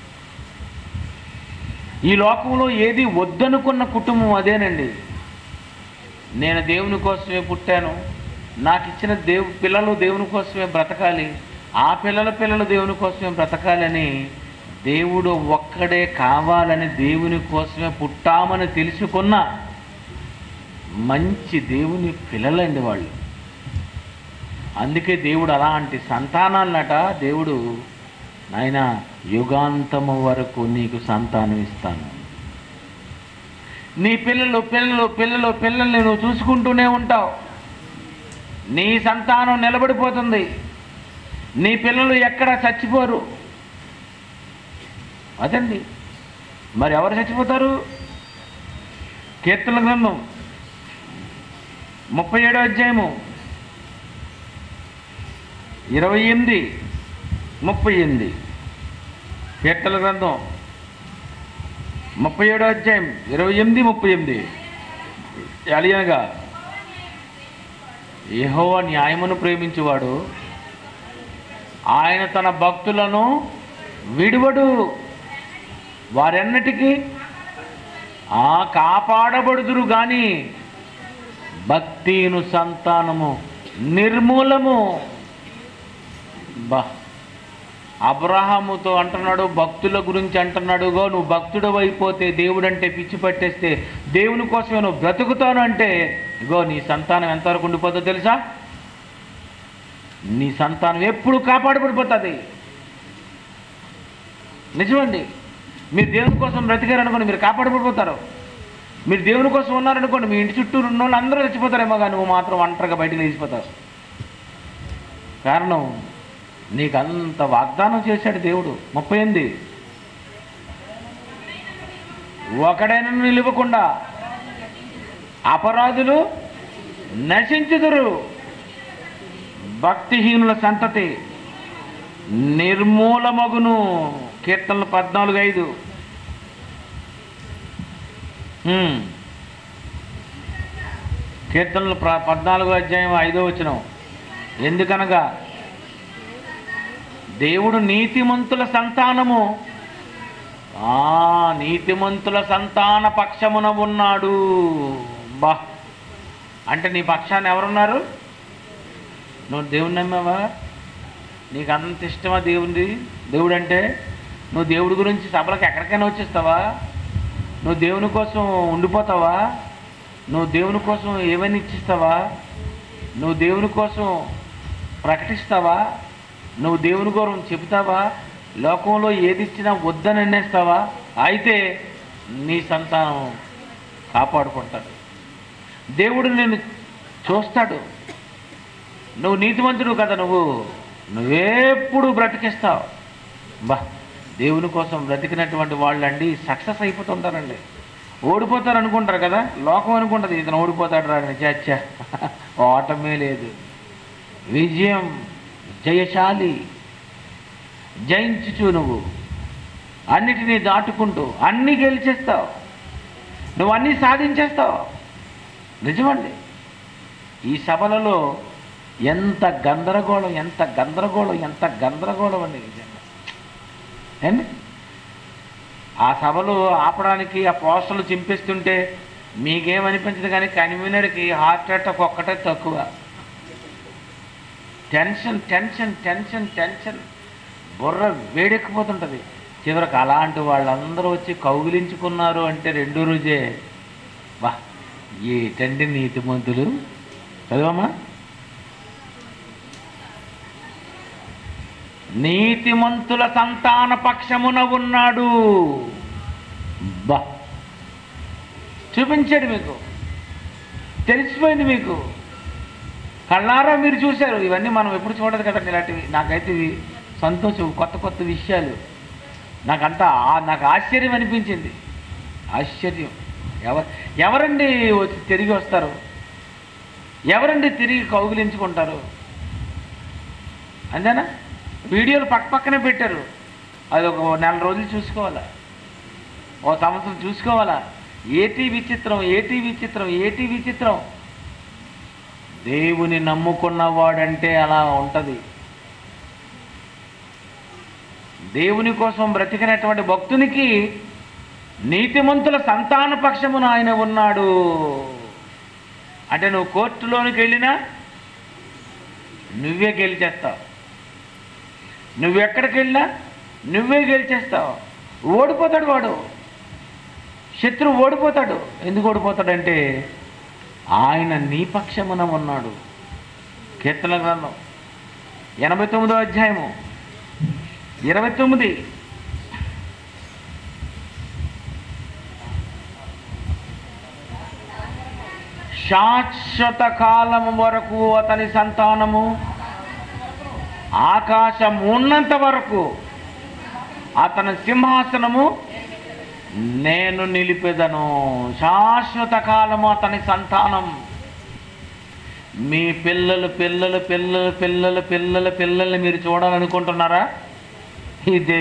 ఈ లోకంలో ఏది వద్దనుకున్న కుటుంబం అదేనండి నేను దేవుని కోసమే పుట్టాను నాకు ఇచ్చిన దేవు పిల్లలు దేవుని కోసమే బ్రతకాలి ఆ పిల్లల పిల్లలు దేవుని కోసమే బ్రతకాలని దేవుడు ఒక్కడే కావాలని దేవుని కోసమే పుట్టామని తెలుసుకున్న మంచి దేవుని పిల్లలండి వాళ్ళు అందుకే దేవుడు అలాంటి సంతానాలట దేవుడు నాయన యుగాంతము వరకు నీకు సంతానం ఇస్తాను నీ పిల్లలు పిల్లలు పిల్లలు పిల్లల్ని నువ్వు చూసుకుంటూనే ఉంటావు నీ సంతానం నిలబడిపోతుంది నీ పిల్లలు ఎక్కడ చచ్చిపోరు అదండి మరి ఎవరు చచ్చిపోతారు కీర్తన గ్రంథం ముప్పై ఏడో అధ్యాయము ఇరవై ఎనిమిది ముప్పై ఎనిమిది కీర్తన గ్రంథం ముప్పై ఏడో అధ్యాయం ఇరవై ఎనిమిది ముప్పై ఎనిమిది అలియనగా యెహోవా న్యాయమును ప్రేమించువాడు ఆయన తన భక్తులను విడువడు వారెన్నటికీ ఆ కాపాడబడుదురు గాని భక్తిను సంతానము నిర్మూలము బా అబ్రహాముతో అంటున్నాడు భక్తుల గురించి అంటున్నాడుగో నువ్వు భక్తుడు అయిపోతే దేవుడు అంటే పిచ్చి పట్టేస్తే దేవుని కోసమే నువ్వు బ్రతుకుతాను అంటే ఇగో నీ సంతానం ఎంతవరకు ఉండిపోతుందో తెలుసా నీ సంతానం ఎప్పుడు కాపాడబడిపోతుంది నిజమండి మీరు దేవుని కోసం బ్రతికారనుకోండి మీరు కాపాడబడిపోతారు మీరు దేవుని కోసం ఉన్నారనుకోండి మీ ఇంటి చుట్టూ ఉన్న వాళ్ళు అందరూ చచ్చిపోతారేమో కానీ నువ్వు మాత్రం ఒంటరిగా బయటకు లేచిపోతావు కారణం నీకు అంత వాగ్దానం చేశాడు దేవుడు ముప్పై ఎనిమిది ఒకడైనా నిలవకుండా అపరాధులు నశించుదురు భక్తిహీనుల సంతతి నిర్మూలమగును కీర్తనలు పద్నాలుగు ఐదు హ్మ్. కీర్తనలు ప్ర- పద్నాలుగో అధ్యాయం ఐదో వచనం ఎందుకనగా దేవుడు నీతిమంతుల సంతానము ఆ నీతిమంతుల సంతాన పక్షమున ఉన్నాడు బా అంటే నీ పక్షాన్ని ఎవరున్నారు నువ్వు దేవుని నమ్మావా నీకు అంత ఇష్టమా దేవుడి దేవుడు అంటే నువ్వు దేవుడి గురించి సభలకు ఎక్కడికైనా వచ్చేస్తావా నువ్వు దేవుని కోసం ఉండిపోతావా నువ్వు దేవుని కోసం ఏమైనా ఇచ్చిస్తావా నువ్వు దేవుని కోసం ప్రకటిస్తావా నువ్వు దేవుని కోసం చెబుతావా లోకంలో ఏది ఇచ్చినా వద్దని అనేస్తావా అయితే నీ సంతానం కాపాడుకుంటాడు దేవుడు నిన్ను చూస్తాడు నువ్వు నీతిమంతుడు కదా నువ్వు నువ్వెప్పుడు బ్రతికిస్తావు బా దేవుని కోసం బ్రతికినటువంటి వాళ్ళండి సక్సెస్ అయిపోతుంటారండి ఓడిపోతారు అనుకుంటారు కదా లోకం అనుకుంటుంది ఇతను ఓడిపోతాడు రా చచ్చా ఓటమే లేదు విజయం జయశాలి జయించుచు నువ్వు అన్నిటినీ దాటుకుంటూ అన్నీ గెలిచేస్తావు నువ్వు అన్నీ సాధించేస్తావు నిజమండి ఈ సభలలో ఎంత గందరగోళం ఎంత గందరగోళం ఎంత గందరగోళం అండి నిజంగా ఏండి ఆ సభలు ఆపడానికి ఆ పోస్టర్లు చింపిస్తుంటే మీకేమనిపించదు కానీ కన్వీనర్కి హార్ట్ అటాక్ ఒక్కటే తక్కువ టెన్షన్ టెన్షన్ టెన్షన్ టెన్షన్ బుర్ర వేడెక్కిపోతుంటుంది చివరికి అలాంటి వాళ్ళందరూ వచ్చి కౌగిలించుకున్నారు అంటే రెండో రోజే వా ఏటండి నీతిమంతులు చదవమ్మా నీతిమంతుల సంతాన పక్షమున ఉన్నాడు బా చూపించాడు మీకు తెలిసిపోయింది మీకు కళ్ళారా మీరు చూశారు ఇవన్నీ మనం ఎప్పుడు చూడదు కదండి ఇలాంటివి నాకైతే ఇవి సంతోషం కొత్త కొత్త విషయాలు నాకంతా ఆ- నాకు ఆశ్చర్యం అనిపించింది ఆశ్చర్యం ఎవరు ఎవరండి వచ్చి తిరిగి వస్తారు ఎవరండి తిరిగి కౌగిలించుకుంటారు అంతేనా వీడియోలు పక్క పక్కనే పెట్టారు అది ఒక నెల రోజులు చూసుకోవాలా ఓ సంవత్సరం చూసుకోవాలా ఏటి విచిత్రం ఏటి విచిత్రం ఏటి విచిత్రం దేవుని నమ్ముకున్నవాడంటే అలా ఉంటుంది దేవుని కోసం బ్రతికినటువంటి భక్తునికి నీతిమంతుల సంతాన పక్షమున ఆయన ఉన్నాడు అంటే నువ్వు కోర్టులోనికి వెళ్ళినా నువ్వే గెలిచేస్తావు నువ్వెక్కడికి వెళ్ళినా నువ్వే గెలిచేస్తావు ఓడిపోతాడు వాడు శత్రువు ఓడిపోతాడు ఎందుకు ఓడిపోతాడంటే ఆయన నీ పక్షమున ఉన్నాడు కీర్తన గ్రంథం ఎనభై తొమ్మిదో అధ్యాయము ఇరవై తొమ్మిది శాశ్వత కాలము వరకు అతని సంతానము ఆకాశం ఉన్నంత వరకు అతని సింహాసనము నేను నిలిపెదను శాశ్వత కాలము అతని సంతానం మీ పిల్లలు పిల్లలు పిల్లలు పిల్లలు పిల్లల పిల్లల్ని మీరు చూడాలనుకుంటున్నారా ఇదే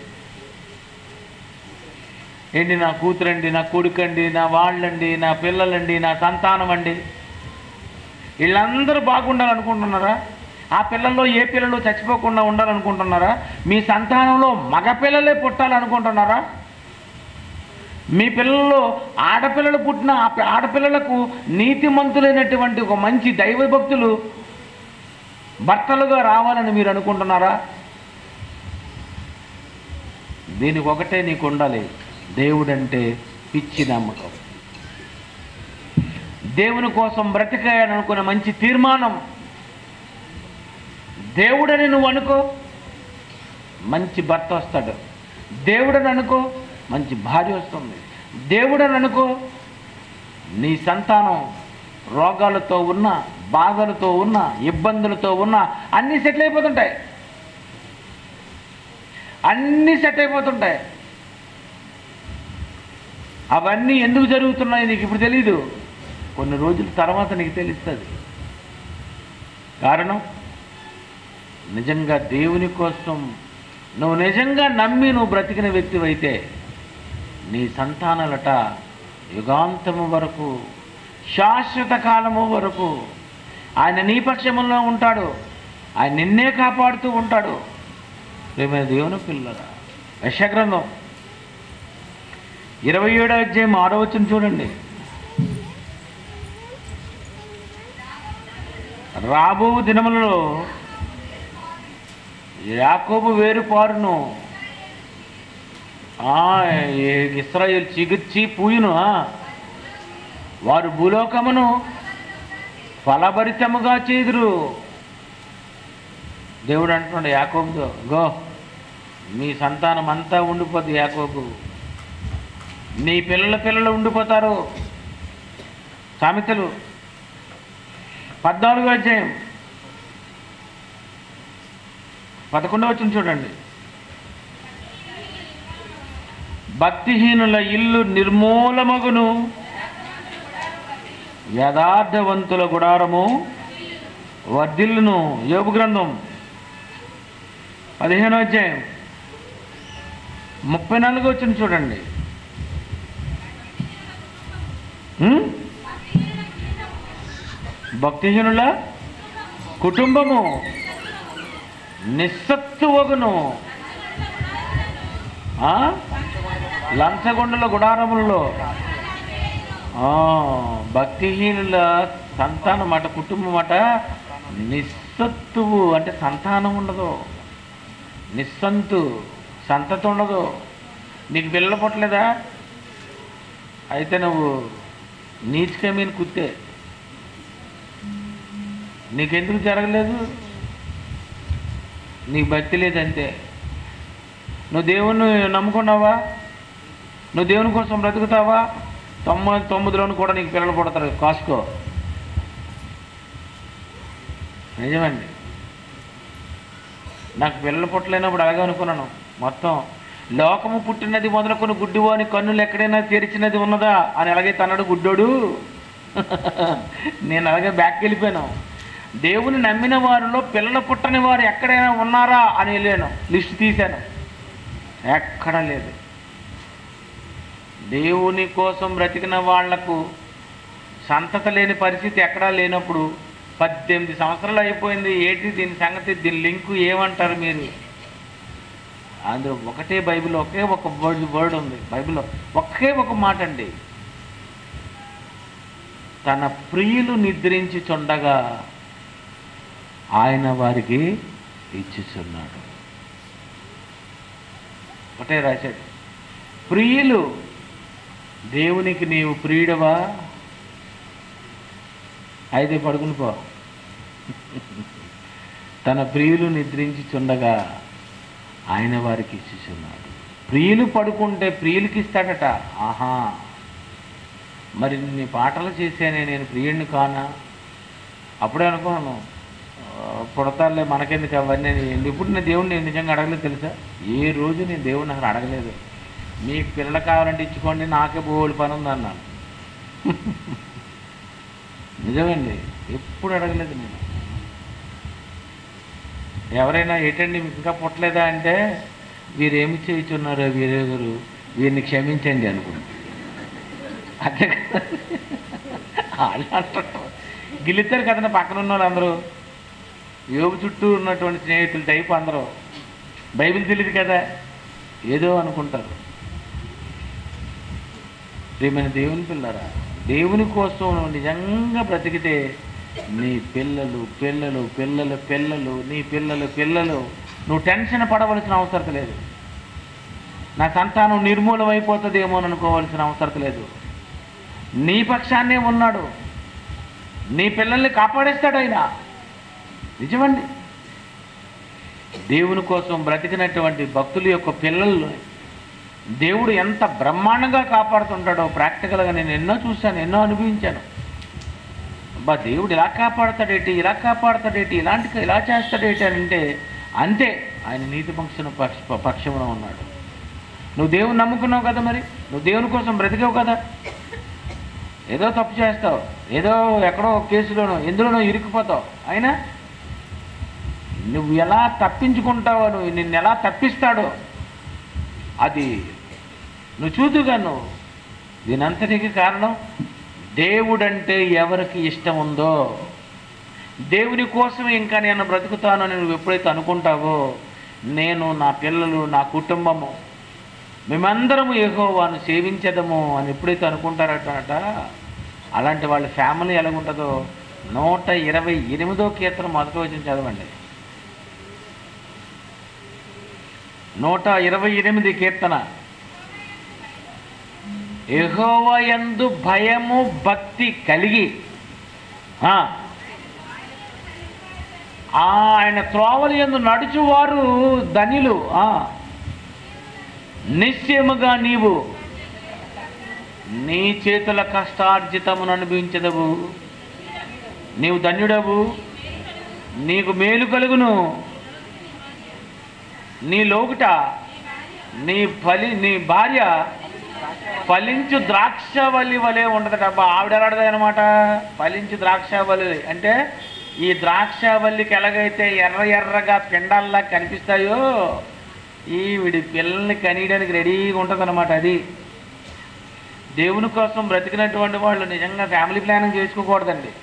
ఏంటి నా కూతురండి నా కొడుకండి నా వాళ్ళండి నా పిల్లలండి నా సంతానం అండి వీళ్ళందరూ బాగుండాలనుకుంటున్నారా ఆ పిల్లల్లో ఏ పిల్లలు చచ్చిపోకుండా ఉండాలనుకుంటున్నారా మీ సంతానంలో మగ పిల్లలే పుట్టాలనుకుంటున్నారా మీ పిల్లల్లో ఆడపిల్లలు పుట్టిన ఆ పి- ఆడపిల్లలకు నీతిమంతులైనటువంటి ఒక మంచి దైవభక్తులు భర్తలుగా రావాలని మీరు అనుకుంటున్నారా దీనికి ఒకటే నీకు ఉండాలి దేవుడంటే పిచ్చి నమ్మకం దేవుని కోసం బ్రతికాయని అనుకున్న మంచి తీర్మానం దేవుడని నువ్వు అనుకో మంచి భర్త వస్తాడు దేవుడని అనుకో మంచి భార్య వస్తుంది దేవుడని అనుకో నీ సంతానం రోగాలతో ఉన్న బాధలతో ఉన్న ఇబ్బందులతో ఉన్న అన్నీ సెటిల్ అయిపోతుంటాయి అన్నీ సెట్ అయిపోతుంటాయి అవన్నీ ఎందుకు జరుగుతున్నాయి నీకు ఇప్పుడు తెలీదు కొన్ని రోజుల తర్వాత నీకు తెలుస్తుంది కారణం నిజంగా దేవుని కోసం నువ్వు నిజంగా నమ్మి నువ్వు బ్రతికిన వ్యక్తివైతే నీ సంతానాలట యుగాంతము వరకు శాశ్వత కాలము వరకు ఆయన నీ పక్షములో ఉంటాడు ఆయన నిన్నే కాపాడుతూ ఉంటాడు ప్రేమైన దేవుని పిల్లరా యశగ్రంథం ఇరవై ఏడో అధ్యాయం ఆరో వచ్చిన చూడండి రాబో దినములలో యాకోబు వేరుపారును ఆ, ఏ- ఇస్రాయేల్ చిగుర్చి పూయును ఆ. వారు భూలోకమును ఫలభరితముగా చేదురు దేవుడు అంటున్నాడు యాకోబుతో గో మీ సంతానం అంతా ఉండిపోద్ది యాకోబు నీ పిల్లల పిల్లలు ఉండిపోతారు సామెతలు పద్నాలుగో అధ్యాయం పదకొండవ వచ్చిన చూడండి భక్తిహీనుల ఇల్లు నిర్మూలమగును యథార్థవంతుల గుడారము వర్ధిల్లును యోగు గ్రంథం పదిహేనో అధ్యాయం ముప్పై నాలుగు వచ్చిన చూడండి హ్మ్? భక్తిహీనుల కుటుంబము నిస్సత్తువగును ఆ? లంచగొండల గుడారములలో ఆ, భక్తిహీనుల సంతానం అట కుటుంబం అట నిస్సత్తువు అంటే సంతానం ఉండదు నిస్సంతు సంతతి ఉండదు నీకు పిల్లలు పుట్టలేదా అయితే నువ్వు నీచుకమీని కుత్తే నీకెందుకు జరగలేదు నీకు భక్తి లేదంతే నువ్వు దేవుణ్ణి నమ్ముకున్నావా నువ్వు దేవుని కోసం బ్రతుకుతావా తొమ్మిది తొమ్మిదిలోను కూడా నీకు పిల్లలు పుడతారు కాసుకో నిజమండి నాకు పిల్లలు పుట్టలేనప్పుడు అలాగే అనుకున్నాను మొత్తం లోకము పుట్టినది మొదలుకొని గుడ్డివాని కన్నులు ఎక్కడైనా తెరిచినది ఉన్నదా అని ఎలాగైతే అన్నాడు గుడ్డోడు నేను అలాగే బ్యాక్ వెళ్ళిపోయాను దేవుని నమ్మిన వారిలో పిల్లలు పుట్టని వారు ఎక్కడైనా ఉన్నారా అని వెళ్ళాను లిస్ట్ తీశాను ఎక్కడా లేదు దేవుని కోసం బ్రతికిన వాళ్లకు సంతత లేని పరిస్థితి ఎక్కడా లేనప్పుడు పద్దెనిమిది సంవత్సరాలు అయిపోయింది ఏంటి దీని సంగతి దీని లింకు ఏమంటారు మీరు అందులో ఒకటే బైబిల్ ఒకే ఒక వర్డ్ వర్డ్ ఉంది బైబిల్లో ఒకే ఒక మాట అండి తన ప్రియులు నిద్రించి చుండగా ఆయన వారికి ఇచ్చుచున్నాడు ఒకటే రాశాడు ప్రియులు దేవునికి నీవు ప్రియుడవా అయితే పడుకుని పో తన ప్రియులు నిద్రించి చుండగా ఆయన వారికి ఇచ్చుచున్నాడు ప్రియులు పడుకుంటే ప్రియులకి ఇస్తాడట ఆహా మరి నీ పాటలు చేశానే నేను ప్రియుడిని కానా అప్పుడే అనుకున్నాను ఆ, పుడతారులే మనకెందుకు అవన్నీ అని. ఇప్పుడు నేను దేవుడిని నేను నిజంగా అడగలేదు తెలుసా ఏ రోజు నేను దేవుడిని అసలు అడగలేదు మీకు పిల్లలు కావాలంటే ఇచ్చుకోండి నాకే బోడి పని ఉంది అన్నాను నిజమండి ఎప్పుడు అడగలేదు నేను ఎవరైనా ఏంటండి మీకు ఇంకా పుట్టలేదా అంటే వీరేమి చేయుచున్నారో వీరే గారు వీరిని క్షమించండి అనుకుంటా అదే కదా వాళ్ళు అంటారు గిల్లుతారు కదండి పక్కన ఉన్న వాళ్ళు అందరూ యోగు చుట్టూ ఉన్నటువంటి స్నేహితులు టైప్ అందరూ బైబిల్ తెలియదు కదా ఏదో అనుకుంటారు ప్రియమైన దేవుని పిల్లరా దేవుని కోసం నువ్వు నిజంగా బ్రతికితే నీ పిల్లలు పిల్లలు పిల్లలు పిల్లలు నీ పిల్లలు పిల్లలు నువ్వు టెన్షన్ పడవలసిన అవసరం లేదు నా సంతానం నిర్మూలం అయిపోతుందేమో అని అనుకోవాల్సిన అవసరం లేదు నీ పక్షాన్నే ఉన్నాడు నీ పిల్లల్ని కాపాడేస్తాడు ఆయన నిజమండి దేవుని కోసం బ్రతికినటువంటి భక్తుల యొక్క పిల్లలు దేవుడు ఎంత బ్రహ్మాండంగా కాపాడుతుంటాడో ప్రాక్టికల్గా నేను ఎన్నో చూశాను ఎన్నో అనుభవించాను అబ్బా దేవుడు ఇలా కాపాడతాడేటి ఇలా కాపాడతాడేటి ఇలాంటి ఇలా చేస్తాడేటి అని అంటే అంతే ఆయన నీతి పక్షున పక్ష పక్షమున ఉన్నాడు నువ్వు దేవుని నమ్ముకున్నావు కదా మరి నువ్వు దేవుని కోసం బ్రతికావు కదా ఏదో తప్పు చేస్తావు ఏదో ఎక్కడో ఒక కేసులోనో ఎందులోనో ఇరుక్కుపోతావు అయినా నువ్వు ఎలా తప్పించుకుంటావో నువ్వు నిన్ను ఎలా తప్పిస్తాడో అది నువ్వు చూదుగా నువ్వు దీనంతటికి కారణం దేవుడంటే ఎవరికి ఇష్టం ఉందో దేవుని కోసం ఇంకా నేను బ్రతుకుతాను అని నువ్వు ఎప్పుడైతే అనుకుంటావో నేను నా పిల్లలు నా కుటుంబము మేమందరము యెహోవాను సేవించదము అని ఎప్పుడైతే అనుకుంటారట అలాంటి వాళ్ళ ఫ్యామిలీ ఎలాగుంటుందో నూట ఇరవై ఎనిమిదో కీర్తన మొదటి వచ్చిన చదవండి నూట ఇరవై ఎనిమిది కీర్తన యెహోవాయందు భయము భక్తి కలిగి ఆ, ఆయన త్రోవలు ఎందు నడుచువారు ధనిలు ఆ, నిశ్చయముగా నీవు నీ చేతుల కష్టార్జితమును అనుభవించదవు నీవు ధన్యుడవు నీకు మేలు కలుగును నీ లోకుట నీ ఫలి నీ భార్య ఫలించు ద్రాక్షవల్లి వలె ఉండదట అబ్బా ఆవిడ ఎలాడదు అనమాట ఫలించు ద్రాక్షవల్లి అంటే ఈ ద్రాక్షవల్లికి ఎలాగైతే ఎర్ర ఎర్రగా పిండాల్లా కనిపిస్తాయో ఈవిడి పిల్లల్ని కనీయడానికి రెడీగా ఉంటుంది అది దేవుని కోసం బ్రతికినటువంటి వాళ్ళు నిజంగా ఫ్యామిలీ ప్లానింగ్ చేసుకోకూడదండి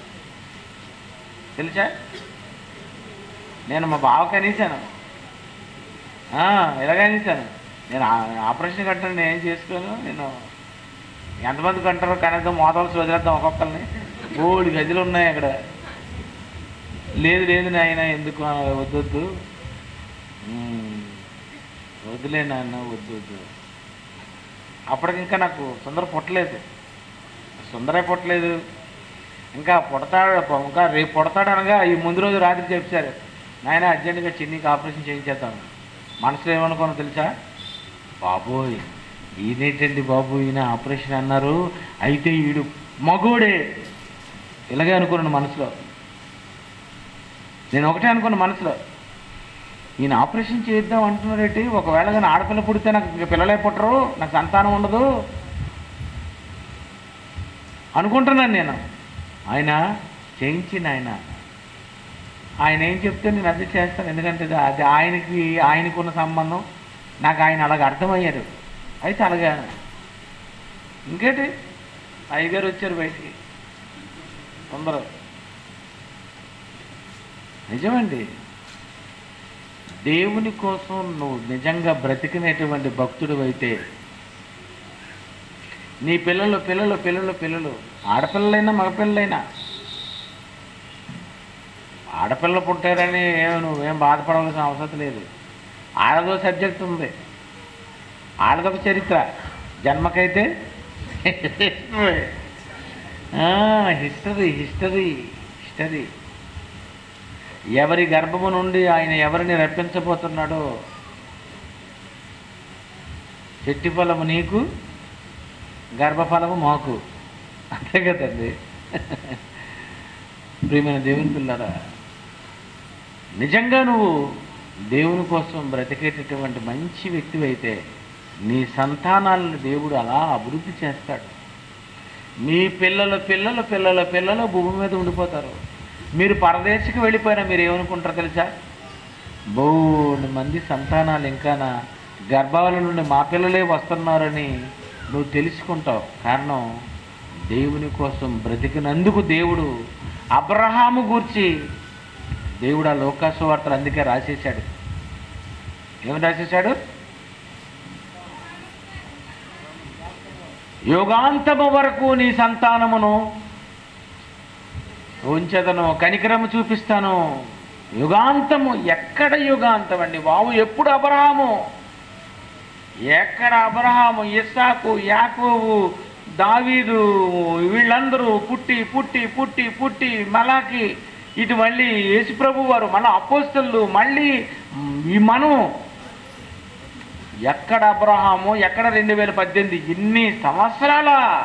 తెలుసా నేను మా బావ కనీసాను ఆ, ఎలా కనీసాను నేను ఆ- ఆపరేషన్ కంటాను నేను ఏం చేసుకోను నేను ఎంతమంది కంటారో కనీసం మోతాల్సి వదిలేద్దాం ఒక్కొక్కరిని బోడి గదిలు ఉన్నాయి అక్కడ లేదు లేదు నాయన ఎందుకు ఆ, వద్దు వద్దు ఉమ్, వద్దులే నాన్న వద్దు వద్దు అప్పటికి ఇంకా నాకు సుందర పుట్టలేదు సుందరే పుట్టలేదు ఇంకా పుడతాడు ఇంకా రేపు పుడతాడు అనగా ఈ ముందు రోజు రాత్రి చెప్పారు నాయన అర్జెంటుగా చిన్నికి ఆపరేషన్ చేయించేద్దాం మనసులో ఏమనుకోనో తెలుసా బాబోయ్ ఈయనేంటండి బాబు ఈయన ఆపరేషన్ అన్నారు అయితే ఈడు మగోడే ఇలాగే అనుకున్నాను మనసులో నేను ఒకటే అనుకున్న మనసులో ఈయన ఆపరేషన్ చేద్దాం అంటున్నారేంటి ఒకవేళ కానీ ఆడపిల్ల పుడితే నాకు ఇంక పిల్లలే పుట్టరు నాకు సంతానం ఉండదు అనుకుంటున్నాను నేను ఆయన చేయించింది ఆయన ఆయన ఏం చెప్తే నేను అదే చేస్తాను ఎందుకంటే అది- అది ఆయనకి ఆయనకున్న సంబంధం నాకు ఆయన అలాగ అర్థమయ్యారు అయితే అలాగా ఇంకేంటి అయ్యగారు వచ్చారు బయటికి తొందర నిజమండి దేవుని కోసం నువ్వు నిజంగా బ్రతికినటువంటి భక్తుడు అయితే నీ పిల్లలు పిల్లలు పిల్లలు పిల్లలు ఆడపిల్లలైనా మగపిల్లలైనా ఆడపిల్ల పుట్టారని ఏమి నువ్వేం బాధపడవలసిన అవసరం లేదు ఆడదో సబ్జెక్ట్ ఉంది ఆడదొక చరిత్ర జన్మకైతే హిస్టరీ హిస్టరీ హిస్టరీ ఎవరి గర్భము నుండి ఆయన ఎవరిని రప్పించబోతున్నాడో చెట్టి ఫలము నీకు గర్భఫలము మాకు అంతే కదండి ప్రియమైన దేవుని పిల్లరా నిజంగా నువ్వు దేవుని కోసం బ్రతికేటటువంటి మంచి వ్యక్తివైతే నీ సంతానాలను దేవుడు అలా అభివృద్ధి చేస్తాడు మీ పిల్లల పిల్లల పిల్లల పిల్లలు భూమి మీద ఉండిపోతారు మీరు పరదేశకు వెళ్ళిపోయినా మీరు ఏమనుకుంటారో తెలుసా బోని మంది సంతానాలు ఇంకానా గర్భాల నుండి మా పిల్లలే వస్తున్నారని నువ్వు తెలుసుకుంటావు కారణం దేవుని కోసం బ్రతికినందుకు దేవుడు అబ్రహాము గూర్చి దేవుడు ఆ లోకాసు వార్తలు అందుకే రాసేశాడు ఏమని రాసేశాడు యుగాంతము వరకు నీ సంతానమును ఉంచదను కనికరము చూపిస్తాను యుగాంతము ఎక్కడ యుగాంతం అండి బాబు ఎప్పుడు అబ్రహాము ఎక్కడ అబ్రహాము ఇస్సాకు యాకోబు దావీదు వీళ్ళందరూ పుట్టి పుట్టి పుట్టి పుట్టి మలాకి ఇటు మళ్ళీ యేసుప్రభు వారు మన అపోస్తలు మళ్ళీ మ్, ఈ మనం ఎక్కడ అబ్రహాము ఎక్కడ రెండు వేల పద్దెనిమిది ఇన్ని సంవత్సరాల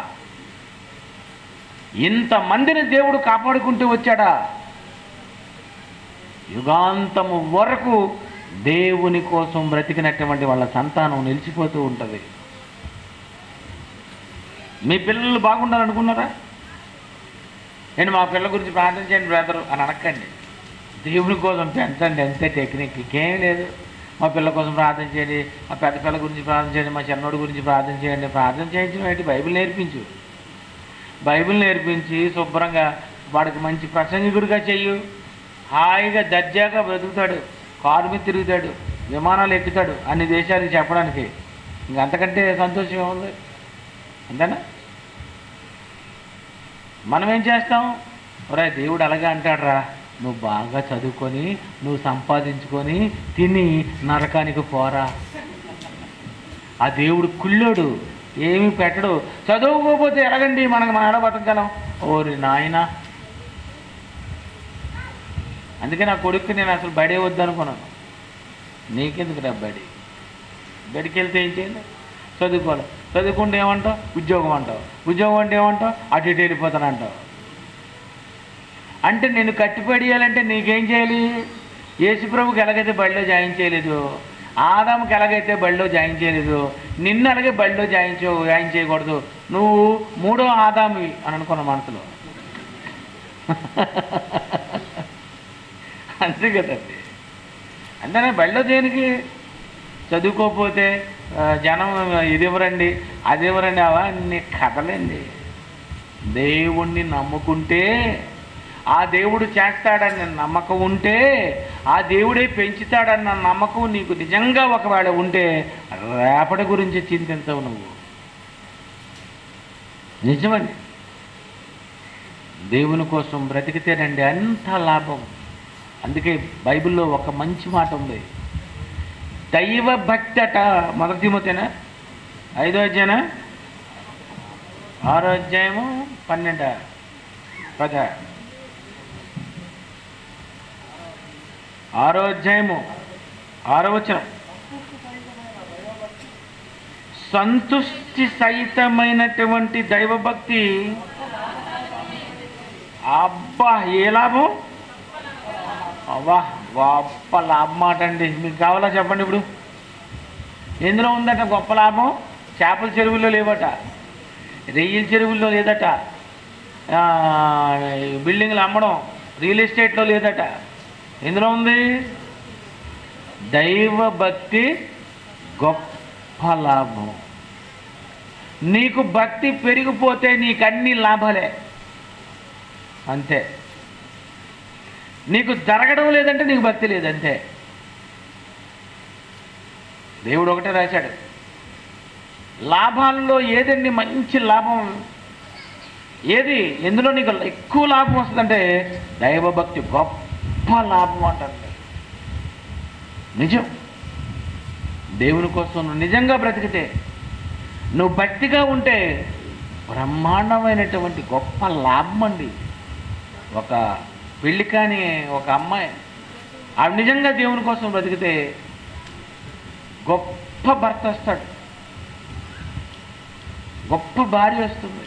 ఇంతమందిని దేవుడు కాపాడుకుంటూ వచ్చాడా యుగాంతము వరకు దేవుని కోసం బ్రతికినటువంటి వాళ్ళ సంతానం నిలిచిపోతూ ఉంటుంది మీ పిల్లలు బాగుండాలనుకున్నారా నేను మా పిల్లల గురించి ప్రార్థన చేయండి బ్రదరు అని అనక్కండి దేవుని కోసం పెంచండి అంతే టెక్నిక్ ఇంకేం లేదు మా పిల్లల కోసం ప్రార్థన చేయండి మా పెద్ద పిల్లల గురించి ప్రార్థన చేయండి మా చిన్నోడి గురించి ప్రార్థన చేయండి ప్రార్థన చేయించడం ఏంటి బైబిల్ నేర్పించు బైబిల్ నేర్పించి శుభ్రంగా వాడికి మంచి ప్రసంగికుడిగా చెయ్యు హాయిగా దర్జాగా బ్రతుకుతాడు కారు మీద తిరుగుతాడు విమానాలు ఎక్కుతాడు అన్ని దేశాలకు చెప్పడానికి ఇంక అంతకంటే సంతోషం ఏముంది అంతేనా మనం ఏం చేస్తాం ఒరే దేవుడు అలాగే అంటాడురా నువ్వు బాగా చదువుకొని నువ్వు సంపాదించుకొని తిని నరకానికి పోరా ఆ దేవుడు కుళ్ళోడు ఏమీ పెట్టడు చదువుకోకపోతే ఎలాగండి మనకు మన ఎలా బతకగలం ఓరి నాయన అందుకే నా కొడుక్కి నేను అసలు బడే వద్దనుకున్నాను నీకెందుకు రా బడి బడికి వెళ్తే ఏం చేయాలి చదువుకోవాలి చదువుకుంటే ఏమంటావు ఉద్యోగం అంటావు ఉద్యోగం అంటే ఏమంటావు అటు ఇటు వెళ్ళిపోతాను అంటావు అంటే నేను కట్టిపడేయాలంటే నీకేం చేయాలి యేసుప్రభుకి ఎలాగైతే బడిలో జాయిన్ చేయలేదు ఆదాముకి ఎలాగైతే బడిలో జాయిన్ చేయలేదు నిన్ను అలాగే బడిలో జాయిన్ చే జాయిన్ చేయకూడదు నువ్వు మూడో ఆదామి అని అనుకున్న మనసులో అంతే కదండి అంతేనా బడిలో దేనికి చదువుకోకపోతే ఆ, జనం ఇది ఇవ్వరండి అది ఇవ్వరండి అవన్నీ కథలండి దేవుణ్ణి నమ్ముకుంటే ఆ దేవుడు చేస్తాడన్న నమ్మకం ఉంటే ఆ దేవుడే పెంచుతాడన్న నమ్మకం నీకు నిజంగా ఒకవేళ ఉంటే రేపటి గురించి చింతించవు నువ్వు నిజమండి దేవుని కోసం బ్రతికితేనండి అంత లాభం అందుకే బైబిల్లో ఒక మంచి మాట ఉంది దైవ భక్తి అట మొదటి తిమోతేనా ఐదో అధ్యాయనా ఆరో అధ్యాయము పన్నెండ పద ఆరో అధ్యాయము ఆరో వచనం సంతుష్టి సహితమైనటువంటి దైవభక్తి అబ్బా ఏ లాభం అవ్వా గొప్ప లాభం మాట అండి మీకు కావాలా చెప్పండి ఇప్పుడు ఎందులో ఉందట గొప్ప లాభం చేపల చెరువుల్లో లేవట రెయ్యిల చెరువుల్లో లేదట ఆ, బిల్డింగ్లు అమ్మడం రియల్ ఎస్టేట్లో లేదట ఎందులో ఉంది దైవ భక్తి గొప్ప లాభం నీకు భక్తి పెరిగిపోతే నీకు అన్ని లాభాలే అంతే నీకు జరగడం లేదంటే నీకు భక్తి లేదంతే దేవుడు ఒకటే రాశాడు లాభాల్లో ఏదండి మంచి లాభం ఏది ఎందులో నీకు ఎక్కువ లాభం వస్తుందంటే దైవభక్తి గొప్ప లాభం అంటారు నిజం దేవుని కోసం నువ్వు నిజంగా బ్రతికితే నువ్వు భక్తిగా ఉంటే బ్రహ్మాండమైనటువంటి గొప్ప లాభం అండి ఒక పెళ్లి కాని ఒక అమ్మాయి ఆవిడ నిజంగా దేవుని కోసం బ్రతికితే గొప్ప భర్త వస్తాడు గొప్ప భార్య వస్తుంది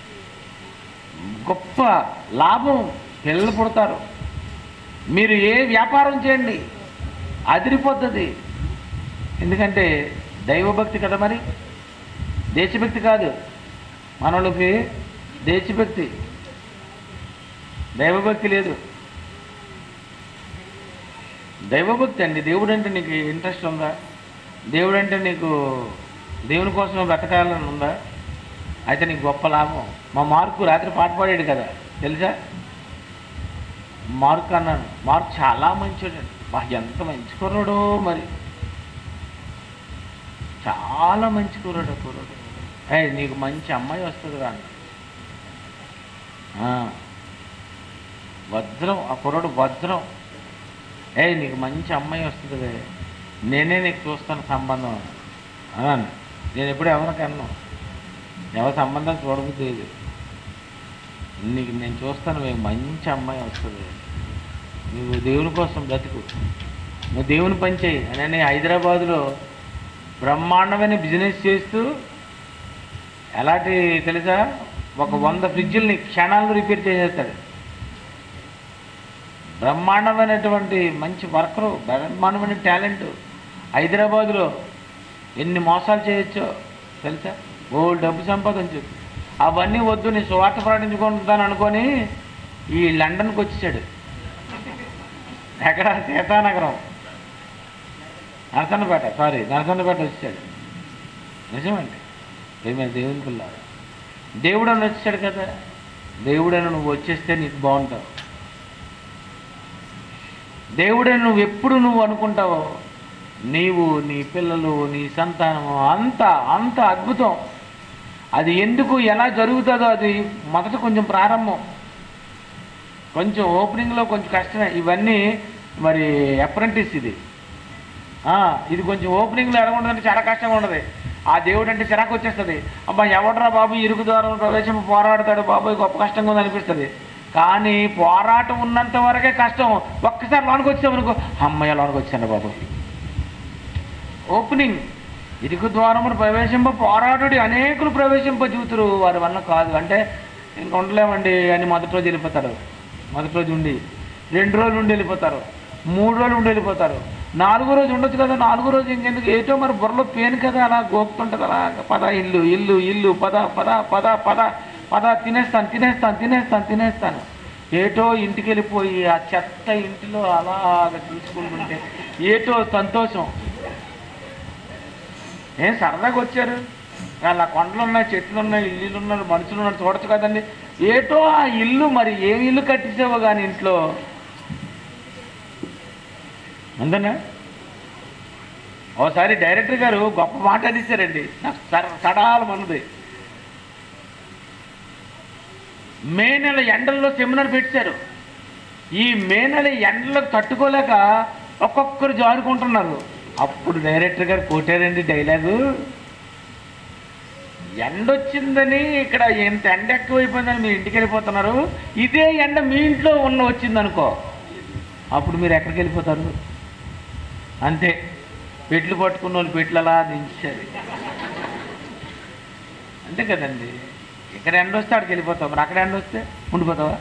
గొప్ప లాభం పిల్లలు పుడతారు మీరు ఏ వ్యాపారం చేయండి అదిరిపోతుంది ఎందుకంటే దైవభక్తి కదా మరి దేశభక్తి కాదు మనోళ్ళకి దేశభక్తి దైవభక్తి లేదు దైవభక్తి అండి దేవుడు అంటే నీకు ఇంట్రెస్ట్ ఉందా దేవుడు అంటే నీకు దేవుని కోసం బ్రతకాలని ఉందా అయితే నీకు గొప్ప లాభం మా మార్కు రాత్రి పాట పాడాడు కదా తెలుసా మార్క్ అన్నాను మార్క్ చాలా మంచోడండి బా ఎంత మంచి కుర్రాడో మరి చాలా మంచి కుర్రాడు కుర్రాడు ఏ నీకు మంచి అమ్మాయి వస్తుంది రా అన్నాడు. ఆ, వజ్రం ఆ కుర్రాడు వజ్రం ఏ నీకు మంచి అమ్మాయి వస్తుంది నేనే నీకు చూస్తాను సంబంధం అన్నాను నేను ఎప్పుడు ఎవరికి అన్నాను ఎవరి సంబంధం చూడబుద్ది లేదు నీకు నేను చూస్తాను మీకు మంచి అమ్మాయి వస్తుంది నువ్వు దేవుని కోసం బ్రతుకు నువ్వు దేవుని పని చేయి అని హైదరాబాదులో బ్రహ్మాండమైన బిజినెస్ చేస్తూ ఎలాంటి తెలుసా ఒక వంద ఫ్రిడ్జుల్ని క్షణాల్లో రిపేర్ చేసేస్తాడు బ్రహ్మాండమైనటువంటి మంచి వర్కరు బ్రహ్మాండమైన టాలెంట్ హైదరాబాదులో ఎన్ని మోసాలు చేయొచ్చో తెలుసా ఓ డబ్బు సంపాదించు అవన్నీ వద్దు నేను స్వార్థ ప్రకటించుకుంటాను అనుకొని ఈ లండన్కి వచ్చేసాడు ఎక్కడ సీతానగరం నరసన్నపేట సారీ నరసన్నపేట వచ్చాడు నిజమండి ప్రేమ దేవుని పిల్ల దేవుడు అని వచ్చాడు కదా దేవుడని నువ్వు వచ్చేస్తే నీకు బాగుంటావు దేవుడని నువ్వు ఎప్పుడు నువ్వు అనుకుంటావో నీవు నీ పిల్లలు నీ సంతానము అంత అంత అద్భుతం అది ఎందుకు ఎలా జరుగుతుందో అది మొదట కొంచెం ప్రారంభం కొంచెం ఓపెనింగ్లో కొంచెం కష్టమే ఇవన్నీ మరి అప్రెంటిస్ ఇది ఆ, ఇది కొంచెం ఓపెనింగ్లో ఎలా ఉంటుందంటే చాలా కష్టంగా ఉంటుంది ఆ దేవుడు అంటే చిరాకు వచ్చేస్తుంది అబ్బా ఎవడరా బాబు ఇరుకు ద్వారం ప్రవేశం పోరాడతాడు బాబు గొప్ప కష్టంగా ఉంది అనిపిస్తుంది కానీ పోరాటం ఉన్నంత వరకే కష్టం ఒక్కసారి లోనికి వచ్చామనుకో అమ్మయ్య లోనికి వచ్చాను బాబు ఓపెనింగ్ ఇరుకు ద్వారమును ప్రవేశింప పోరాడుడి అనేకులు ప్రవేశింప చూతురు వారి వల్ల కాదు అంటే ఇంక ఉండలేమండి అని మొదటి రోజు వెళ్ళిపోతారు మొదటి రోజు ఉండి రెండు రోజులు ఉండి వెళ్ళిపోతారు మూడు రోజులు ఉండి వెళ్ళిపోతారు నాలుగో రోజు ఉండొచ్చు కదా నాలుగో రోజు ఇంకెందుకు ఏటో మరి బుర్రలో పేను కదా అలా గోపుతుంటుంది అలా పద ఇల్లు ఇల్లు ఇల్లు పద పద పద పద పద తినేస్తాను తినేస్తాను తినేస్తాను తినేస్తాను ఏటో ఇంటికి వెళ్ళిపోయి ఆ చెత్త ఇంటిలో అలాగ చూసుకుంటుంటే ఏటో సంతోషం ఏం సరదాగా వచ్చారు వాళ్ళ కొండలు ఉన్నాయి చెట్లు ఉన్నాయి ఇల్లులు ఉన్నారు మనుషులు ఉన్నారు చూడొచ్చు కదండి ఏటో ఆ ఇల్లు మరి ఏ ఇల్లు కట్టించావో కానీ ఇంట్లో అంతేనా ఓసారి డైరెక్టర్ గారు గొప్ప మాట అనేసారండి నాకు సర సడాలు మనది మే నెల ఎండల్లో సెమినార్ పెట్టారు ఈ మే నెల ఎండలకు తట్టుకోలేక ఒక్కొక్కరు జారుకుంటున్నారు అప్పుడు డైరెక్టర్ గారు కొట్టారండి డైలాగు ఎండ వచ్చిందని ఇక్కడ ఎంత ఎండ ఎక్కువైపోయిందని మీరు ఇంటికి వెళ్ళిపోతున్నారు ఇదే ఎండ మీ ఇంట్లో ఉన్న వచ్చిందనుకో అప్పుడు మీరు ఎక్కడికి వెళ్ళిపోతారు అంతే పెట్లు పట్టుకున్న వాళ్ళు పెట్లు అలా దించారు అంతే కదండి ఇక్కడ ఎండ వస్తే అక్కడికి వెళ్ళిపోతావు మరి అక్కడ ఎండ వస్తే ఉండిపోతావా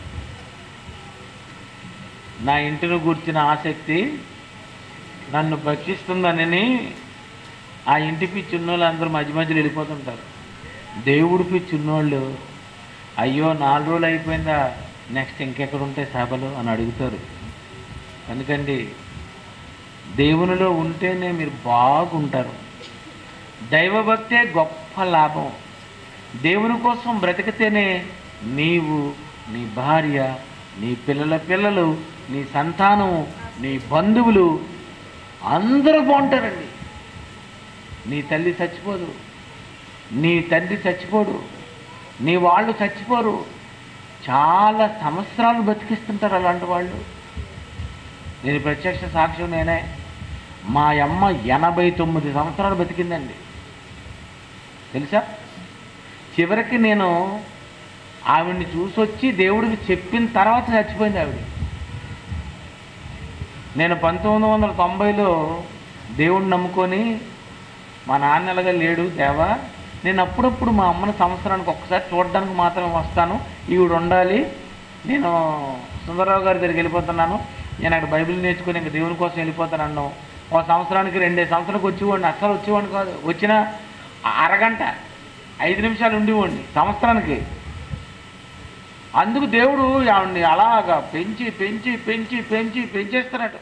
నా ఇంటిని కూర్చిన ఆసక్తి నన్ను భక్షిస్తుందనని ఆ ఇంటి పిచ్చున్నోళ్ళు అందరూ మధ్య మధ్యలో వెళ్ళిపోతుంటారు దేవుడు పిచ్చున్నోళ్ళు అయ్యో నాలుగు రోజులు అయిపోయిందా నెక్స్ట్ ఇంకెక్కడ ఉంటాయి సభలు అని అడుగుతారు ఎందుకండి దేవునిలో ఉంటేనే మీరు బాగుంటారు దైవభక్తే గొప్ప లాభం దేవుని కోసం బ్రతికితేనే నీవు నీ భార్య నీ పిల్లల పిల్లలు నీ సంతానం నీ బంధువులు అందరూ బాగుంటారండి నీ తల్లి చచ్చిపోదు నీ తండ్రి చచ్చిపోడు నీ వాళ్ళు చచ్చిపోరు చాలా సంవత్సరాలు బతికిస్తుంటారు అలాంటి వాళ్ళు నేను ప్రత్యక్ష సాక్ష్యం నేనే మా అమ్మ ఎనభై తొమ్మిది సంవత్సరాలు బతికిందండి తెలుసా చివరికి నేను ఆవిడ్ని చూసొచ్చి దేవుడికి చెప్పిన తర్వాత చచ్చిపోయింది ఆవిడ నేను పంతొమ్మిది వందల తొంభైలో దేవుడిని నమ్ముకొని మా నాన్న ఎలాగా లేడు దేవా నేను అప్పుడప్పుడు మా అమ్మని సంవత్సరానికి ఒక్కసారి చూడడానికి మాత్రం వస్తాను ఈవిడ ఉండాలి నేను సుందరరావు గారి దగ్గరికి వెళ్ళిపోతున్నాను నేను అక్కడ బైబిల్ నేర్చుకుని ఇంకా దేవుని కోసం వెళ్ళిపోతాను ఒక సంవత్సరానికి రెండే సంవత్సరానికి వచ్చేవాడిని అస్సలు వచ్చేవాడిని కాదు వచ్చిన అరగంట ఐదు నిమిషాలు ఉండేవాడిని సంవత్సరానికి అందుకు దేవుడు ఆవిడ్ని అలాగా పెంచి పెంచి పెంచి పెంచి పెంచేస్తున్నాడు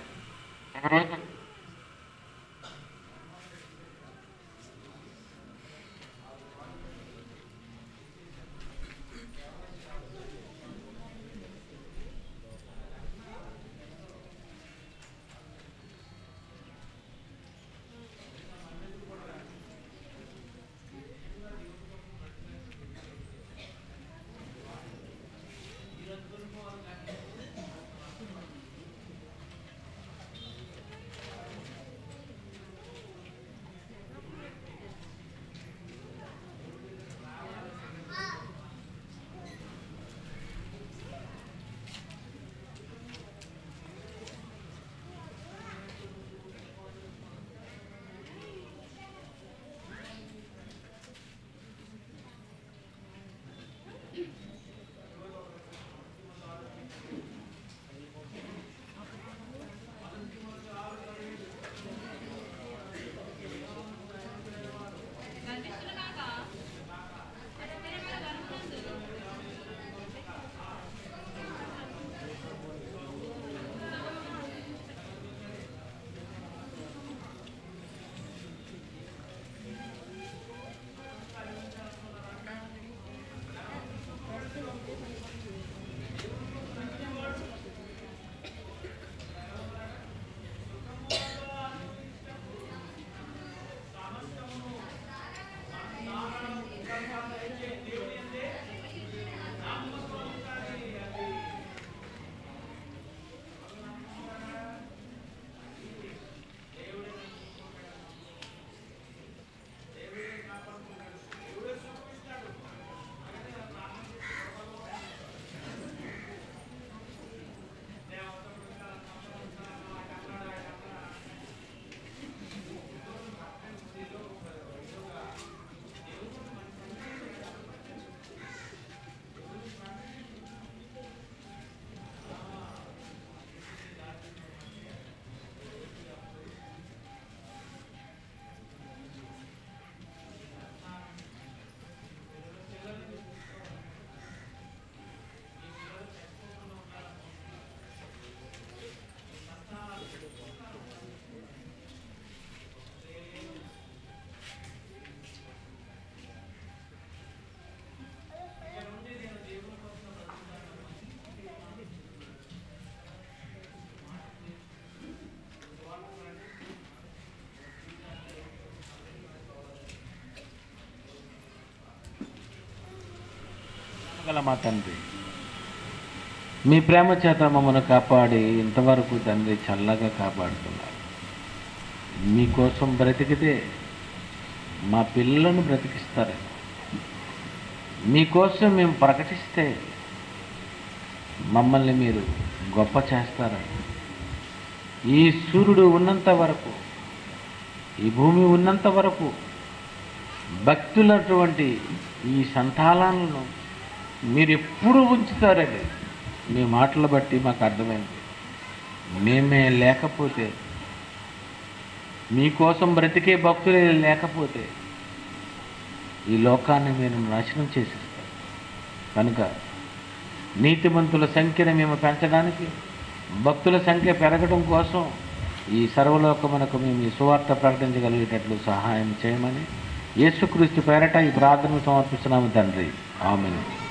గల మా తండ్రి మీ ప్రేమ చేత మమ్మల్ని కాపాడి ఇంతవరకు తండ్రి చల్లగా కాపాడుతున్నారు మీకోసం బ్రతికితే మా పిల్లలను బ్రతికిస్తారు మీకోసం మేము ప్రకటిస్తే మమ్మల్ని మీరు గొప్ప చేస్తారని ఈ సూర్యుడు ఉన్నంత వరకు ఈ భూమి ఉన్నంత వరకు భక్తులటువంటి ఈ సంతానాలను మీరు ఎప్పుడు ఉంచుతారని మీ మాటలు బట్టి మాకు అర్థమైంది మేమే లేకపోతే మీకోసం బ్రతికే భక్తులే లేకపోతే ఈ లోకాన్ని మీరు నాశనం చేసేస్తారు కనుక నీతిమంతుల సంఖ్యను మేము పెంచడానికి భక్తుల సంఖ్య పెరగడం కోసం ఈ సర్వలోకమునకు మేము ఈ సువార్త ప్రకటించగలిగేటట్లు సహాయం చేయమని యేసుక్రీస్తు పేరట ఈ ప్రార్థన సమర్పిస్తున్నాము తండ్రి ఆమెను